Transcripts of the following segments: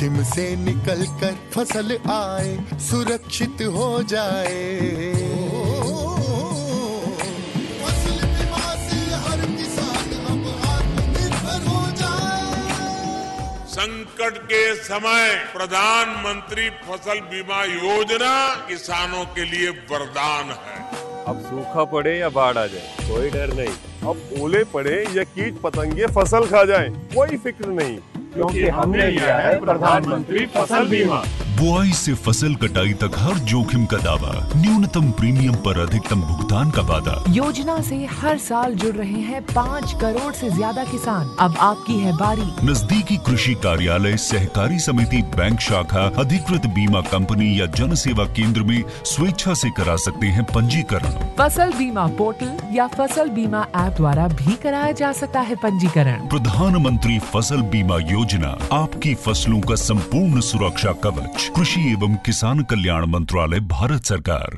जोखिम से निकल कर फसल आए सुरक्षित हो जाए फसल बीमा से हर किसान अब आत्मनिर्भर हो जाए संकट के समय प्रधानमंत्री फसल बीमा योजना किसानों के लिए वरदान है अब सूखा पड़े या बाढ़ आ जाए कोई डर नहीं अब ओले पड़े या कीट पतंगे फसल खा जाए कोई फिक्र नहीं क्योंकि हमने लिया है प्रधानमंत्री फसल बीमा बुआई से फसल कटाई तक हर जोखिम का दावा न्यूनतम प्रीमियम पर अधिकतम भुगतान का वादा योजना से हर साल जुड़ रहे हैं पाँच करोड़ से ज्यादा किसान अब आपकी है बारी नजदीकी कृषि कार्यालय सहकारी समिति बैंक शाखा अधिकृत बीमा कंपनी या जन सेवा केंद्र में स्वेच्छा से करा सकते हैं पंजीकरण फसल बीमा पोर्टल या फसल बीमा ऐप द्वारा भी कराया जा सकता है पंजीकरण प्रधानमंत्री फसल बीमा योजना आपकी फसलों का संपूर्ण सुरक्षा कवच कृषि एवं किसान कल्याण मंत्रालय भारत सरकार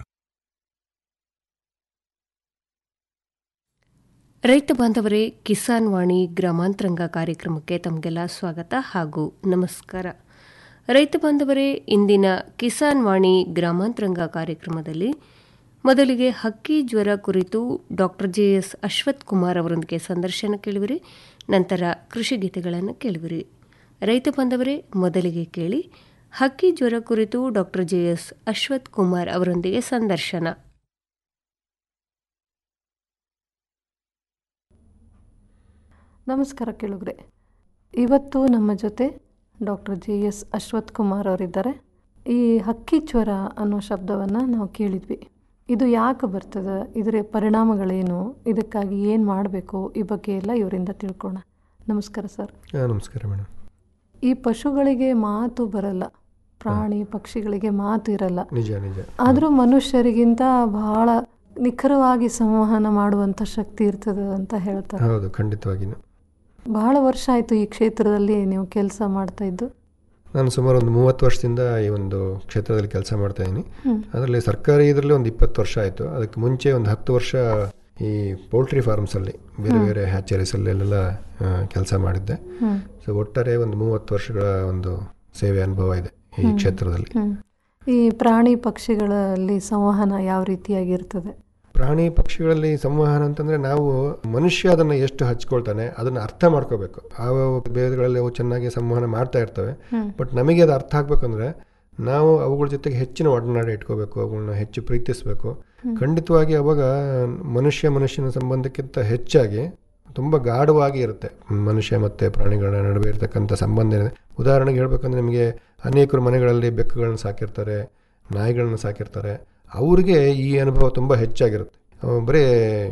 ರೈತ ಬಾಂಧವರೇ ಕಿಸಾನ್ ವಾಣಿ ಗ್ರಾಮಾಂತರಂಗ ಕಾರ್ಯಕ್ರಮಕ್ಕೆ ತಮಗೆಲ್ಲ ಸ್ವಾಗತ ಹಾಗೂ ನಮಸ್ಕಾರ ರೈತ ಬಾಂಧವರೇ ಇಂದಿನ ಕಿಸಾನ್ ವಾಣಿ ಗ್ರಾಮಾಂತರಂಗ ಕಾರ್ಯಕ್ರಮದಲ್ಲಿ ಮೊದಲಿಗೆ ಹಕ್ಕಿ ಜ್ವರ ಕುರಿತು doctor J S Ashwath Kumar ಅವರೊಂದಿಗೆ ಸಂದರ್ಶನ ಕೇಳುವಿರಿ ನಂತರ ಕೃಷಿ ಗೀತೆಗಳನ್ನು ಕೇಳುವಿರಿ ರೈತ ಬಾಂಧವರೇ ಮೊದಲಿಗೆ ಕೇಳಿ ಹಕ್ಕಿ ಜ್ವರ ಕುರಿತು doctor J S Ashwath Kumar ಅವರೊಂದಿಗೆ ಸಂದರ್ಶನ ನಮಸ್ಕಾರ ಕೇಳುಗ್ರೆ ಇವತ್ತು ನಮ್ಮ ಜೊತೆ doctor G S Ashwath Kumar ಅವರಿದ್ದಾರೆ ಈ ಹಕ್ಕಿ ಜ್ವರ ಅನ್ನೋ ಶಬ್ದವನ್ನು ನಾವು ಕೇಳಿದ್ವಿ ಇದು ಯಾಕೆ ಬರ್ತದೆ ಇದರ ಪರಿಣಾಮಗಳೇನು ಇದಕ್ಕಾಗಿ ಏನು ಮಾಡಬೇಕು ಈ ಬಗ್ಗೆ ಎಲ್ಲ ಇವರಿಂದ ತಿಳ್ಕೋಣ ನಮಸ್ಕಾರ ಸರ್ ಹಾಂ ನಮಸ್ಕಾರ ಮೇಡಮ್ ಈ ಪಶುಗಳಿಗೆ ಮಾತು ಬರಲ್ಲ ಪ್ರಾಣಿ ಪಕ್ಷಿಗಳಿಗೆ ಮಾತು ಇರಲ್ಲ ನಿಜ ನಿಜ ಆದರೂ ಮನುಷ್ಯರಿಗಿಂತ ಬಹಳ ನಿಖರವಾಗಿ ಸಂವಹನ ಮಾಡುವಂಥ ಶಕ್ತಿ ಇರ್ತದೆ ಅಂತ ಹೇಳ್ತಾರೆ ಹೌದು ಖಂಡಿತವಾಗಿಯೂ ಬಹಳ ವರ್ಷ ಆಯಿತು ಈ ಕ್ಷೇತ್ರದಲ್ಲಿ ನೀವು ಕೆಲಸ ಮಾಡ್ತಾ ಇದ್ದು ನಾನು ಸುಮಾರು ಒಂದು ಮೂವತ್ತು ವರ್ಷದಿಂದ ಈ ಒಂದು ಕ್ಷೇತ್ರದಲ್ಲಿ ಕೆಲಸ ಮಾಡ್ತಾ ಇದ್ದೀನಿ ಅದರಲ್ಲಿ ಸರ್ಕಾರಿ ಇದರಲ್ಲಿ ಒಂದು ಇಪ್ಪತ್ತು ವರ್ಷ ಆಯಿತು ಅದಕ್ಕೆ ಮುಂಚೆ ಒಂದು ಹತ್ತು ವರ್ಷ ಈ ಪೋಲ್ಟ್ರಿ ಫಾರ್ಮ್ಸಲ್ಲಿ ಬೇರೆ ಬೇರೆ ಹ್ಯಾಚರೀಸಲ್ಲೆಲ್ಲ ಕೆಲಸ ಮಾಡಿದ್ದೆ ಸೊ ಒಟ್ಟಾರೆ ಒಂದು ಮೂವತ್ತು ವರ್ಷಗಳ ಒಂದು ಸೇವೆ ಅನುಭವ ಇದೆ ಈ ಕ್ಷೇತ್ರದಲ್ಲಿ ಹ್ಮ್. ಈ ಪ್ರಾಣಿ ಪಕ್ಷಿಗಳಲ್ಲಿ ಸಂವಹನ ಯಾವ ರೀತಿಯಾಗಿರ್ತದೆ ಪ್ರಾಣಿ ಪಕ್ಷಿಗಳಲ್ಲಿ ಸಂವಹನ ಅಂತಂದ್ರೆ ನಾವು ಮನುಷ್ಯ ಅದನ್ನ ಎಷ್ಟು ಹಚ್ಕೊಳ್ತಾನೆ ಅದನ್ನ ಅರ್ಥ ಮಾಡ್ಕೋಬೇಕು ಆವ ಬೇರೆಗಳಲ್ಲಿ ಅವು ಚೆನ್ನಾಗಿ ಸಂವಹನ ಮಾಡ್ತಾ ಇರ್ತವೆ ಬಟ್ ನಮಗೆ ಅದು ಅರ್ಥ ಆಗ್ಬೇಕಂದ್ರೆ ನಾವು ಅವುಗಳ ಜೊತೆಗೆ ಹೆಚ್ಚಿನ ಒಡನಾಡ ಇಟ್ಕೋಬೇಕು ಅವುಗಳನ್ನ ಹೆಚ್ಚು ಪ್ರೀತಿಸಬೇಕು ಖಂಡಿತವಾಗಿ ಅವಾಗ ಮನುಷ್ಯ ಮನುಷ್ಯನ ಸಂಬಂಧಕ್ಕಿಂತ ಹೆಚ್ಚಾಗಿ ತುಂಬ ಗಾಢವಾಗಿ ಇರುತ್ತೆ ಮನುಷ್ಯ ಮತ್ತು ಪ್ರಾಣಿಗಳ ನಡುವೆ ಇರತಕ್ಕಂಥ ಸಂಬಂಧ ಏನಿದೆ ಉದಾಹರಣೆಗೆ ಹೇಳ್ಬೇಕಂದ್ರೆ ನಿಮಗೆ ಅನೇಕರು ಮನೆಗಳಲ್ಲಿ ಬೆಕ್ಕುಗಳನ್ನ ಸಾಕಿರ್ತಾರೆ ನಾಯಿಗಳನ್ನ ಸಾಕಿರ್ತಾರೆ ಅವ್ರಿಗೆ ಈ ಅನುಭವ ತುಂಬ ಹೆಚ್ಚಾಗಿರುತ್ತೆ ಅವು ಬರೀ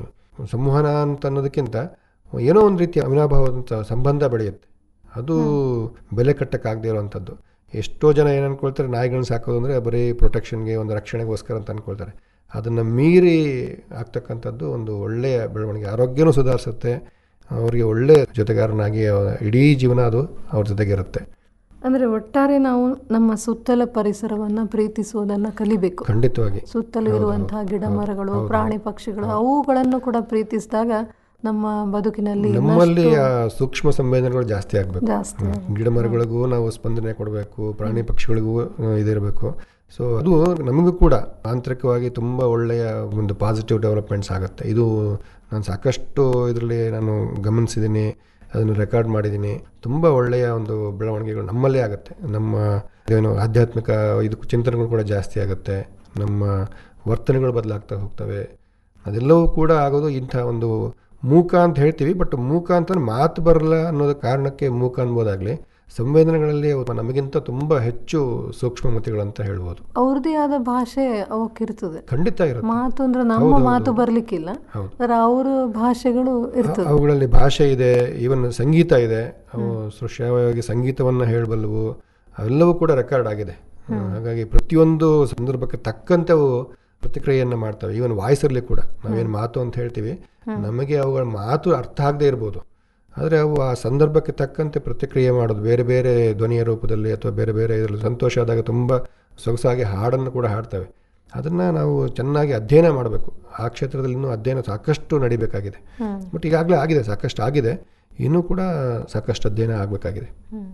ಸಂವಹನ ಅಂತ ಅನ್ನೋದಕ್ಕಿಂತ ಏನೋ ಒಂದು ರೀತಿಯ ಅವಿನಾಭಾವದಂಥ ಸಂಬಂಧ ಬೆಳೆಯುತ್ತೆ ಅದು ಬೆಲೆ ಕಟ್ಟಕ್ಕಾಗದೇ ಇರುವಂಥದ್ದು ಎಷ್ಟೋ ಜನ ಏನು ಅನ್ಕೊಳ್ತಾರೆ ನಾಯಿಗಳನ್ನ ಸಾಕೋದು ಅಂದರೆ ಬರೀ ಪ್ರೊಟೆಕ್ಷನ್ಗೆ ಒಂದು ರಕ್ಷಣೆಗೋಸ್ಕರ ಅಂತ ಅಂದ್ಕೊಳ್ತಾರೆ ಅದನ್ನು ಮೀರಿ ಆಗ್ತಕ್ಕಂಥದ್ದು ಒಂದು ಒಳ್ಳೆಯ ಬೆಳವಣಿಗೆ ಆರೋಗ್ಯನೂ ಸುಧಾರಿಸುತ್ತೆ ಅವರಿಗೆ ಒಳ್ಳೆ ಜೊತೆಗಾರನಾಗಿ ಅವ್ರ ಇಡೀ ಜೀವನ ಅದು ಅವ್ರ ಜೊತೆಗಿರುತ್ತೆ ಅಂದರೆ ಒಟ್ಟಾರೆ ನಾವು ನಮ್ಮ ಸುತ್ತಲ ಪರಿಸರವನ್ನು ಪ್ರೀತಿಸುವುದನ್ನು ಕಲಿಬೇಕು ಖಂಡಿತವಾಗಿ ಸುತ್ತಲೂ ಇರುವಂತಹ ಗಿಡ ಮರಗಳು ಪ್ರಾಣಿ ಪಕ್ಷಿಗಳು ಅವುಗಳನ್ನು ಕೂಡ ಪ್ರೀತಿಸಿದಾಗ ನಮ್ಮ ಬದುಕಿನಲ್ಲಿ ನಮ್ಮಲ್ಲಿ ಆ ಸೂಕ್ಷ್ಮ ಸಂವೇದನೆಗಳು ಜಾಸ್ತಿ ಆಗಬೇಕು ಜಾಸ್ತಿ ಗಿಡ ಮರಗಳಿಗೂ ನಾವು ಸ್ಪಂದನೆ ಕೊಡಬೇಕು ಪ್ರಾಣಿ ಪಕ್ಷಿಗಳಿಗೂ ಆ, ಇದಿರಬೇಕು ಸೊ ಅದು ನಮಗೂ ಕೂಡ ಆಂತರಿಕವಾಗಿ ತುಂಬ ಒಳ್ಳೆಯ ಒಂದು ಪಾಸಿಟಿವ್ ಡೆವಲಪ್ಮೆಂಟ್ಸ್ ಆಗುತ್ತೆ ಇದು ನಾನು ಸಾಕಷ್ಟು ಇದರಲ್ಲಿ ನಾನು ಗಮನಿಸಿದ್ದೀನಿ ಅದನ್ನು ರೆಕಾರ್ಡ್ ಮಾಡಿದ್ದೀನಿ ತುಂಬ ಒಳ್ಳೆಯ ಒಂದು ಬೆಳವಣಿಗೆಗಳು ನಮ್ಮಲ್ಲೇ ಆಗುತ್ತೆ ನಮ್ಮ ಏನು ಆಧ್ಯಾತ್ಮಿಕ ಇದು ಚಿಂತನೆಗಳು ಕೂಡ ಜಾಸ್ತಿ ಆಗುತ್ತೆ ನಮ್ಮ ವರ್ತನೆಗಳು ಬದಲಾಗ್ತಾ ಹೋಗ್ತವೆ ಅದೆಲ್ಲವೂ ಕೂಡ ಆಗೋದು ಇಂಥ ಒಂದು ಮೂಕ ಅಂತ ಹೇಳ್ತೀವಿ ಬಟ್ ಮೂಕ ಅಂತ ಮಾತು ಬರಲ್ಲ ಅನ್ನೋದ ಕಾರಣಕ್ಕೆ ಮೂಕ ಅನ್ಬೋದಾಗಲಿ ಸಂವೇದನೆಗಳಲ್ಲಿ ಅವು ನಮಗಿಂತ ತುಂಬ ಹೆಚ್ಚು ಸೂಕ್ಷ್ಮಮತಿಗಳಂತ ಹೇಳ್ಬೋದು ಅವ್ರದ್ದೇ ಆದ ಭಾಷೆ ಅವಕ್ಕಿರ್ತದೆ ಖಂಡಿತ ಇರುತ್ತೆ ಮಾತು ಅಂದ್ರೆ ನಮ್ಮ ಮಾತು ಬರ್ಲಿಕ್ಕಿಲ್ಲ ಹೌದು. ಆದರೆ ಅವ್ರ ಭಾಷೆಗಳು ಇರ್ತದೆ ಅವುಗಳಲ್ಲಿ ಭಾಷೆ ಇದೆ ಈವನ್ ಸಂಗೀತ ಇದೆ ಅವು ಸೃಶ್ಯಾವಾಗಿ ಸಂಗೀತವನ್ನು ಹೇಳಬಲ್ಲವು ಅವೆಲ್ಲವೂ ಕೂಡ ರೆಕಾರ್ಡ್ ಆಗಿದೆ ಹಾಗಾಗಿ ಪ್ರತಿಯೊಂದು ಸಂದರ್ಭಕ್ಕೆ ತಕ್ಕಂತೆ ಅವು ಪ್ರತಿಕ್ರಿಯೆಯನ್ನು ಮಾಡ್ತವೆ ಈವನ್ ವಾಯ್ಸಲ್ಲಿ ಕೂಡ ನಾವೇನು ಮಾತು ಅಂತ ಹೇಳ್ತೀವಿ ನಮಗೆ ಅವುಗಳ ಮಾತು ಅರ್ಥ ಆಗದೆ ಇರ್ಬೋದು ಆದರೆ ಅವು ಆ ಸಂದರ್ಭಕ್ಕೆ ತಕ್ಕಂತೆ ಪ್ರತಿಕ್ರಿಯೆ ಮಾಡೋದು ಬೇರೆ ಬೇರೆ ಧ್ವನಿಯ ರೂಪದಲ್ಲಿ ಅಥವಾ ಬೇರೆ ಬೇರೆ ಇದರಲ್ಲಿ ಸಂತೋಷ ಆದಾಗ ತುಂಬ ಸೊಗಸಾಗಿ ಹಾಡನ್ನು ಕೂಡ ಹಾಡ್ತವೆ ಅದನ್ನು ನಾವು ಚೆನ್ನಾಗಿ ಅಧ್ಯಯನ ಮಾಡಬೇಕು ಆ ಕ್ಷೇತ್ರದಲ್ಲಿ ಇನ್ನೂ ಅಧ್ಯಯನ ಸಾಕಷ್ಟು ನಡಿಬೇಕಾಗಿದೆ ಬಟ್ ಈಗಾಗಲೇ ಆಗಿದೆ ಸಾಕಷ್ಟು ಆಗಿದೆ ಇನ್ನೂ ಕೂಡ ಸಾಕಷ್ಟು ಅಧ್ಯಯನ ಆಗಬೇಕಾಗಿದೆ ಹ್ಮ್.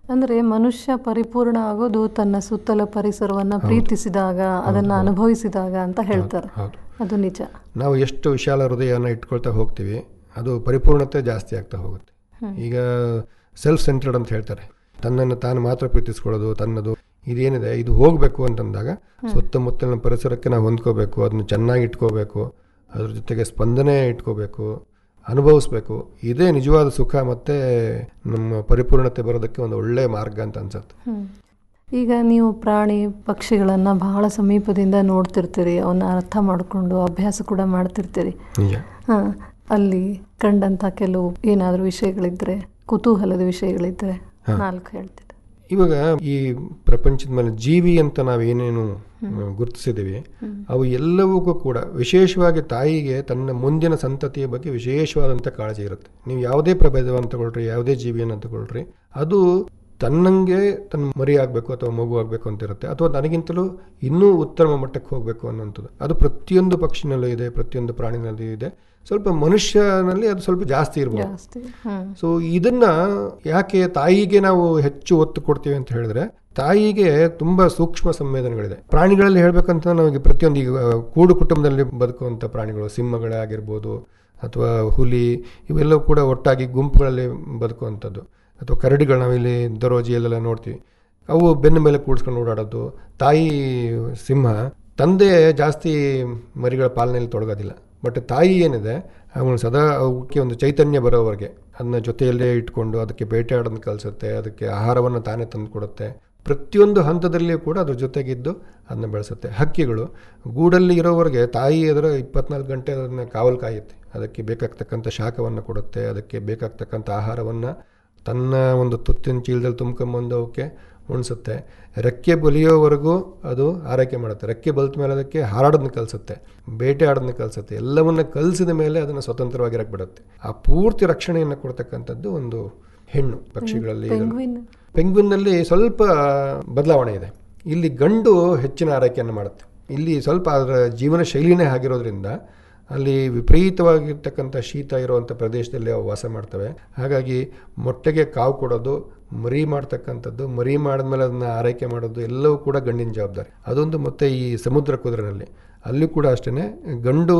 ಅಂದ್ರೆ ಮನುಷ್ಯ ಪರಿಪೂರ್ಣ ಆಗೋದು ತನ್ನ ಸುತ್ತಲ ಪರಿಸರವನ್ನ ಪ್ರೀತಿಸಿದಾಗ ಅದನ್ನ ಅನುಭವಿಸಿದಾಗ ಅಂತ ಹೇಳ್ತಾರೆ ಹೌದು ಅದು ನಿಜ ನಾವು ಎಷ್ಟು ವಿಶಾಲ ಹೃದಯನ ಇಟ್ಕೊಳ್ತಾ ಹೋಗ್ತೀವಿ ಅದು ಪರಿಪೂರ್ಣತೆ ಜಾಸ್ತಿ ಆಗ್ತಾ ಹೋಗುತ್ತೆ ಈಗ ಸೆಲ್ಫ್ ಸೆಂಟ್ರಡ್ ಅಂತ ಹೇಳ್ತಾರೆ ತನ್ನನ್ನು ತಾನು ಮಾತ್ರ ಪ್ರೀತಿಸ್ಕೊಳ್ಳೋದು ತನ್ನದು ಇದೇನಿದೆ ಇದು ಹೋಗಬೇಕು ಅಂತಂದಾಗ ಸುತ್ತಮುತ್ತಲಿನ ಪರಿಸರಕ್ಕೆ ನಾವು ಹೊಂದ್ಕೋಬೇಕು ಅದನ್ನು ಚೆನ್ನಾಗಿ ಇಟ್ಕೋಬೇಕು ಅದ್ರ ಜೊತೆಗೆ ಸ್ಪಂದನೆ ಇಟ್ಕೋಬೇಕು ಅನುಭವಿಸ್ಬೇಕು ಇದೇ ನಿಜವಾದ ಸುಖ ಮತ್ತು ನಮ್ಮ ಪರಿಪೂರ್ಣತೆ ಬರೋದಕ್ಕೆ ಒಂದು ಒಳ್ಳೆಯ ಮಾರ್ಗ ಅಂತ ಅನ್ಸುತ್ತೆ ಹ್ಮ್. ಈಗ ನೀವು ಪ್ರಾಣಿ ಪಕ್ಷಿಗಳನ್ನು ಬಹಳ ಸಮೀಪದಿಂದ ನೋಡ್ತಿರ್ತೀರಿ ಅವನ್ನ ಅರ್ಥ ಮಾಡಿಕೊಂಡು ಅಭ್ಯಾಸ ಕೂಡ ಮಾಡ್ತಿರ್ತೀರಿ ನಿಜ ಹಾಂ ಅಲ್ಲಿ ಕಂಡಂಥ ಕೆಲವು ಏನಾದರೂ ವಿಷಯಗಳಿದ್ರೆ ಕುತೂಹಲದ ವಿಷಯಗಳಿದ್ರೆ ನಾಲ್ಕು ಹೇಳ್ತಿದ್ದೆ ಇವಾಗ ಈ ಪ್ರಪಂಚದ ಮೇಲೆ ಜೀವಿ ಅಂತ ನಾವು ಏನೇನು ಗುರುತಿಸಿದ್ದೀವಿ ಅವು ಎಲ್ಲವಕ್ಕೂ ಕೂಡ ವಿಶೇಷವಾಗಿ ತಾಯಿಗೆ ತನ್ನ ಮುಂದಿನ ಸಂತತಿಯ ಬಗ್ಗೆ ವಿಶೇಷವಾದಂಥ ಕಾಳಜಿ ಇರುತ್ತೆ ನೀವು ಯಾವುದೇ ಪ್ರಭೇದವನ್ನು ತಗೊಳ್ರಿ ಯಾವುದೇ ಜೀವಿಯನ್ನು ತಗೊಳ್ರಿ ಅದು ತನ್ನಂಗೆ ತನ್ನ ಮರಿ ಆಗಬೇಕು ಅಥವಾ ಮಗು ಆಗಬೇಕು ಅಂತ ಇರುತ್ತೆ ಅಥವಾ ನನಗಿಂತಲೂ ಇನ್ನೂ ಉತ್ತಮ ಮಟ್ಟಕ್ಕೆ ಹೋಗಬೇಕು ಅನ್ನೋಂಥದ್ದು ಅದು ಪ್ರತಿಯೊಂದು ಪಕ್ಷಿನಲ್ಲೂ ಇದೆ ಪ್ರತಿಯೊಂದು ಪ್ರಾಣಿನಲ್ಲೂ ಇದೆ ಸ್ವಲ್ಪ ಮನುಷ್ಯನಲ್ಲಿ ಅದು ಸ್ವಲ್ಪ ಜಾಸ್ತಿ ಇರ್ಬೋದು ಜಾಸ್ತಿ ಹ್ಮ್ ಸೊ ಇದನ್ನ ಯಾಕೆ ತಾಯಿಗೆ ನಾವು ಹೆಚ್ಚು ಒತ್ತು ಕೊಡ್ತೀವಿ ಅಂತ ಹೇಳಿದ್ರೆ ತಾಯಿಗೆ ತುಂಬಾ ಸೂಕ್ಷ್ಮ ಸಂವೇದನೆಗಳಿದೆ ಪ್ರಾಣಿಗಳಲ್ಲಿ ಹೇಳ್ಬೇಕಂತ ನಮಗೆ ಪ್ರತಿಯೊಂದು ಈಗ ಕೂಡು ಕುಟುಂಬದಲ್ಲಿ ಬದುಕುವಂಥ ಪ್ರಾಣಿಗಳು ಸಿಂಹಗಳೇ ಆಗಿರ್ಬೋದು ಅಥವಾ ಹುಲಿ ಇವೆಲ್ಲವೂ ಕೂಡ ಒಟ್ಟಾಗಿ ಗುಂಪುಗಳಲ್ಲಿ ಬದುಕುವಂಥದ್ದು ಅಥವಾ ಕರಡಿಗಳು ನಾವಿಲ್ಲಿ ದರೋಜಿಯಲ್ಲೆಲ್ಲ ನೋಡ್ತೀವಿ ಅವು ಬೆನ್ನ ಮೇಲೆ ಕೂಡಿಸ್ಕೊಂಡು ಓಡಾಡೋದು ತಾಯಿ ಸಿಂಹ ತಂದೆ ಜಾಸ್ತಿ ಮರಿಗಳ ಪಾಲನೆಯಲ್ಲಿ ತೊಡಗೋದಿಲ್ಲ ಬಟ್ ತಾಯಿ ಏನಿದೆ ಅವನು ಸದಾ ಅವಕ್ಕೆ ಒಂದು ಚೈತನ್ಯ ಬರೋವರೆಗೆ ಅದನ್ನ ಜೊತೆಯಲ್ಲೇ ಇಟ್ಕೊಂಡು ಅದಕ್ಕೆ ಬೇಟೆಯಾಡೋದನ್ನ ಕಲಿಸುತ್ತೆ ಅದಕ್ಕೆ ಆಹಾರವನ್ನು ತಾನೇ ತಂದು ಕೊಡುತ್ತೆ ಪ್ರತಿಯೊಂದು ಹಂತದಲ್ಲಿಯೂ ಕೂಡ ಅದ್ರ ಜೊತೆಗಿದ್ದು ಅದನ್ನ ಬೆಳೆಸುತ್ತೆ ಹಕ್ಕಿಗಳು ಗೂಡಲ್ಲಿ ಇರೋವರೆಗೆ ತಾಯಿ ಅದರ ಇಪ್ಪತ್ನಾಲ್ಕು ಗಂಟೆ ಅದನ್ನು ಕಾವಲು ಕಾಯುತ್ತೆ ಅದಕ್ಕೆ ಬೇಕಾಗ್ತಕ್ಕಂಥ ಶಾಖವನ್ನು ಕೊಡುತ್ತೆ ಅದಕ್ಕೆ ಬೇಕಾಗ್ತಕ್ಕಂಥ ಆಹಾರವನ್ನು ತನ್ನ ಒಂದು ತುತ್ತಿನ ಚೀಲದಲ್ಲಿ ತುಂಬ್ಕೊಂಬಂದು ಅವಕ್ಕೆ ಉಣಿಸುತ್ತೆ ರೆಕ್ಕೆ ಬಲಿಯೋವರೆಗೂ ಅದು ಆರೈಕೆ ಮಾಡುತ್ತೆ ರೆಕ್ಕೆ ಬಲ್ತ ಮೇಲೆ ಅದಕ್ಕೆ ಹಾರಾಡೋದನ್ನ ಕಲಿಸುತ್ತೆ ಬೇಟೆ ಆಡೋದನ್ನ ಕಲಿಸುತ್ತೆ ಎಲ್ಲವನ್ನ ಕಲಿಸಿದ ಮೇಲೆ ಅದನ್ನು ಸ್ವತಂತ್ರವಾಗಿರಕ್ಕೆ ಬಿಡುತ್ತೆ ಆ ಪೂರ್ತಿ ರಕ್ಷಣೆಯನ್ನು ಕೊಡ್ತಕ್ಕಂಥದ್ದು ಒಂದು ಹೆಣ್ಣು ಪಕ್ಷಿಗಳಲ್ಲಿ ಇದರಲ್ಲಿ. ಪೆಂಗ್ವಿನ್ ಪೆಂಗ್ವಿನ್ನಲ್ಲಿ ಸ್ವಲ್ಪ ಬದಲಾವಣೆ ಇದೆ ಇಲ್ಲಿ ಗಂಡು ಹೆಚ್ಚಿನ ಆರೈಕೆಯನ್ನು ಮಾಡುತ್ತೆ ಇಲ್ಲಿ ಸ್ವಲ್ಪ ಅದರ ಜೀವನ ಶೈಲಿನೇ ಆಗಿರೋದ್ರಿಂದ ಅಲ್ಲಿ ವಿಪರೀತವಾಗಿರ್ತಕ್ಕಂಥ ಶೀತ ಇರುವಂಥ ಪ್ರದೇಶದಲ್ಲಿ ಅವು ವಾಸ ಮಾಡ್ತವೆ ಹಾಗಾಗಿ ಮೊಟ್ಟೆಗೆ ಕಾವು ಕೊಡೋದು ಮರಿ ಮಾಡ್ತಕ್ಕಂಥದ್ದು ಮರಿ ಮಾಡಿದ್ಮೇಲೆ ಅದನ್ನ ಆರೈಕೆ ಮಾಡೋದು ಎಲ್ಲವೂ ಕೂಡ ಗಂಡಿನ ಜವಾಬ್ದಾರಿ ಅದೊಂದು ಮತ್ತೆ ಈ ಸಮುದ್ರ ಕುದುರೆನಲ್ಲಿ ಅಲ್ಲಿ ಕೂಡ ಅಷ್ಟೇ ಗಂಡು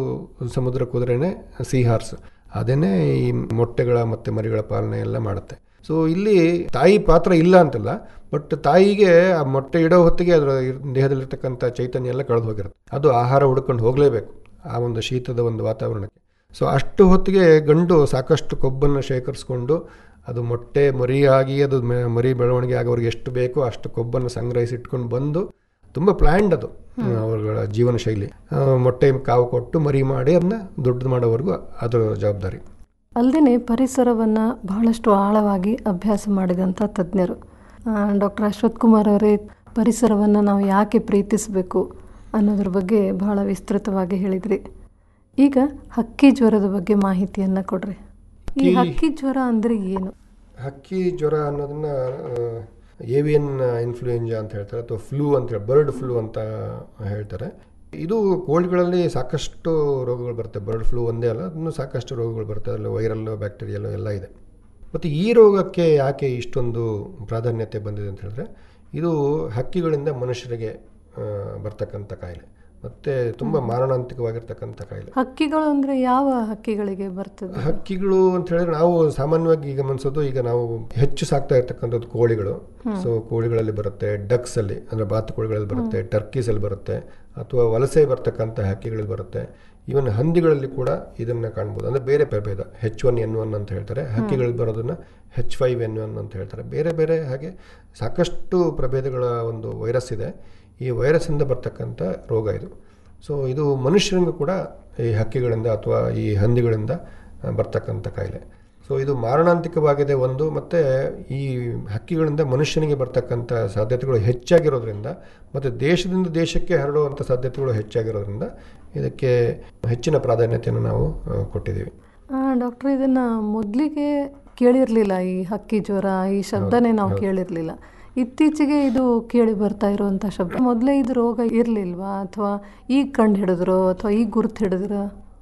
ಸಮುದ್ರ ಕುದುರೆನೇ ಸೀ ಹಾರ್ಸ್ ಅದೇನೇ ಈ ಮೊಟ್ಟೆಗಳ ಮತ್ತು ಮರಿಗಳ ಪಾಲನೆ ಎಲ್ಲ ಮಾಡುತ್ತೆ ಸೊ ಇಲ್ಲಿ ತಾಯಿ ಪಾತ್ರ ಇಲ್ಲ ಅಂತಲ್ಲ ಬಟ್ ತಾಯಿಗೆ ಆ ಮೊಟ್ಟೆ ಇಡೋ ಹೊತ್ತಿಗೆ ಅದರ ಇರ್- ದೇಹದಲ್ಲಿರ್ತಕ್ಕಂಥ ಚೈತನ್ಯ ಎಲ್ಲ ಕಳೆದು ಹೋಗಿರುತ್ತೆ ಅದು ಆಹಾರ ಹುಡ್ಕೊಂಡು ಹೋಗಲೇಬೇಕು ಆ ಒಂದು ಶೀತದ ಒಂದು ವಾತಾವರಣಕ್ಕೆ ಸೊ ಅಷ್ಟು ಹೊತ್ತಿಗೆ ಗಂಡು ಸಾಕಷ್ಟು ಕೊಬ್ಬನ್ನು ಶೇಖರಿಸ್ಕೊಂಡು ಅದು ಮೊಟ್ಟೆ ಮರಿಯಾಗಿ ಅದು ಮ- ಮರಿ ಬೆಳವಣಿಗೆ ಆಗೋರಿಗೆ ಎಷ್ಟು ಬೇಕೋ ಅಷ್ಟು ಕೊಬ್ಬನ್ನು ಸಂಗ್ರಹಿಸಿ ಇಟ್ಕೊಂಡು ಬಂದು ತುಂಬ ಪ್ಲ್ಯಾಂಡ್ ಅದು ಅವರುಗಳ ಜೀವನ ಶೈಲಿ ಆ, ಮೊಟ್ಟೆ ಕಾವು ಕೊಟ್ಟು ಮರಿ ಮಾಡಿ ಅದನ್ನ ದೊಡ್ಡದು ಮಾಡೋವರೆಗೂ ಅದರ ಜವಾಬ್ದಾರಿ ಅಲ್ಲದೆ ಪರಿಸರವನ್ನು ಬಹಳಷ್ಟು ಆಳವಾಗಿ ಅಭ್ಯಾಸ ಮಾಡಿದಂಥ ತಜ್ಞರು ಡಾಕ್ಟರ್ ಅಶ್ವಥ್ ಕುಮಾರ್ ಅವರೇ ಪರಿಸರವನ್ನು ನಾವು ಯಾಕೆ ಪ್ರೀತಿಸಬೇಕು ಅನ್ನೋದ್ರ ಬಗ್ಗೆ ಬಹಳ ವಿಸ್ತೃತವಾಗಿ ಹೇಳಿದ್ರಿ ಈಗ ಹಕ್ಕಿ ಜ್ವರದ ಬಗ್ಗೆ ಮಾಹಿತಿಯನ್ನು ಕೊಡ್ರಿ ಈ ಹಕ್ಕಿ ಜ್ವರ ಅಂದರೆ ಏನು ಹಕ್ಕಿ ಜ್ವರ ಅನ್ನೋದನ್ನ ಏವಿಯನ್ ಇನ್ಫ್ಲೂಯೆಂಜಾ ಅಂತ ಹೇಳ್ತಾರೆ ಅಥವಾ ಫ್ಲೂ ಅಂತ ಹೇಳಿ ಬರ್ಡ್ ಫ್ಲೂ ಅಂತ ಹೇಳ್ತಾರೆ ಇದು ಕೋಳಿಗಳಲ್ಲಿ ಸಾಕಷ್ಟು ರೋಗಗಳು ಬರುತ್ತೆ ಬರ್ಡ್ ಫ್ಲೂ ಒಂದೇ ಅಲ್ಲ ಇನ್ನೂ ಸಾಕಷ್ಟು ರೋಗಗಳು ಬರುತ್ತೆ ಅದರಲ್ಲಿ ವೈರಲ್ಲು ಬ್ಯಾಕ್ಟೀರಿಯಲ್ಲು ಎಲ್ಲ ಇದೆ ಮತ್ತು ಈ ರೋಗಕ್ಕೆ ಯಾಕೆ ಇಷ್ಟೊಂದು ಪ್ರಾಧಾನ್ಯತೆ ಬಂದಿದೆ ಅಂತ ಹೇಳಿದ್ರೆ ಇದು ಹಕ್ಕಿಗಳಿಂದ ಮನುಷ್ಯರಿಗೆ ಆ, ಬರ್ತಕ್ಕಂಥ ಕಾಯಿಲೆ ಮತ್ತು ತುಂಬ ಮಾರಣಾಂತಿಕವಾಗಿರ್ತಕ್ಕಂಥ ಕಾಯಿಲೆ ಹಕ್ಕಿಗಳು ಅಂದರೆ ಯಾವ ಹಕ್ಕಿಗಳಿಗೆ ಬರ್ತದೆ ಹಕ್ಕಿಗಳು ಅಂತ ಹೇಳಿದ್ರೆ ನಾವು ಸಾಮಾನ್ಯವಾಗಿ ಗಮನಿಸೋದು ಈಗ ನಾವು ಹೆಚ್ಚು ಸಾಕ್ತಾ ಇರ್ತಕ್ಕಂಥದ್ದು ಕೋಳಿಗಳು ಸೊ ಕೋಳಿಗಳಲ್ಲಿ ಬರುತ್ತೆ ಡಕ್ಸ್ ಅಲ್ಲಿ ಅಂದ್ರೆ ಬಾತುಕೋಳಿಗಳಲ್ಲಿ ಬರುತ್ತೆ ಟರ್ಕೀಸ್ ಅಲ್ಲಿ ಬರುತ್ತೆ ಅಥವಾ ವಲಸೆ ಬರ್ತಕ್ಕಂಥ ಹಕ್ಕಿಗಳಲ್ಲಿ ಬರುತ್ತೆ ಇವನ್ ಹಂದಿಗಳಲ್ಲಿ ಕೂಡ ಇದನ್ನ ಕಾಣ್ಬೋದು ಅಂದ್ರೆ ಬೇರೆ ಪ್ರಭೇದ ಹೆಚ್ ಒನ್ ಎನ್ ಒನ್ ಅಂತ ಹೇಳ್ತಾರೆ ಹಕ್ಕಿಗಳಲ್ಲಿ ಬರೋದನ್ನ ಹೆಚ್ ಫೈವ್ ಎನ್ ಒನ್ ಅಂತ ಹೇಳ್ತಾರೆ ಬೇರೆ ಬೇರೆ ಹಾಗೆ ಸಾಕಷ್ಟು ಪ್ರಭೇದಗಳ ಒಂದು ವೈರಸ್ ಇದೆ ಈ ವೈರಸ್ಸಿಂದ ಬರ್ತಕ್ಕಂಥ ರೋಗ ಇದು ಸೊ ಇದು ಮನುಷ್ಯರಿಗೂ ಕೂಡ ಈ ಹಕ್ಕಿಗಳಿಂದ ಅಥವಾ ಈ ಹಂದಿಗಳಿಂದ ಆ, ಬರ್ತಕ್ಕಂಥ ಕಾಯಿಲೆ ಸೊ ಇದು ಮಾರಣಾಂತಿಕವಾಗಿದೆ ಒಂದು ಮತ್ತು ಈ ಹಕ್ಕಿಗಳಿಂದ ಮನುಷ್ಯನಿಗೆ ಬರ್ತಕ್ಕಂಥ ಸಾಧ್ಯತೆಗಳು ಹೆಚ್ಚಾಗಿರೋದ್ರಿಂದ ಮತ್ತು ದೇಶದಿಂದ ದೇಶಕ್ಕೆ ಹರಡುವಂಥ ಸಾಧ್ಯತೆಗಳು ಹೆಚ್ಚಾಗಿರೋದ್ರಿಂದ ಇದಕ್ಕೆ ಹೆಚ್ಚಿನ ಪ್ರಾಧಾನ್ಯತೆಯನ್ನು ನಾವು ಆ, ಕೊಟ್ಟಿದ್ದೀವಿ ಡಾಕ್ಟರ್ ಇದನ್ನು ಮೊದಲಿಗೆ ಕೇಳಿರಲಿಲ್ಲ ಈ ಹಕ್ಕಿ ಜ್ವರ ಈ ಶಬ್ದನೇ ನಾವು ಕೇಳಿರಲಿಲ್ಲ ಇತ್ತೀಚೆಗೆ ಇದು ಕೇಳಿ ಬರ್ತಾ ಇರುವಂಥ ಶಬ್ದ ಮೊದಲೇ ಇದು ರೋಗ ಇರಲಿಲ್ವಾ ಅಥವಾ ಈಗ ಕಂಡು ಹಿಡಿದ್ರೋ ಅಥವಾ ಈಗ ಗುರ್ತು ಹಿಡಿದ್ರೋ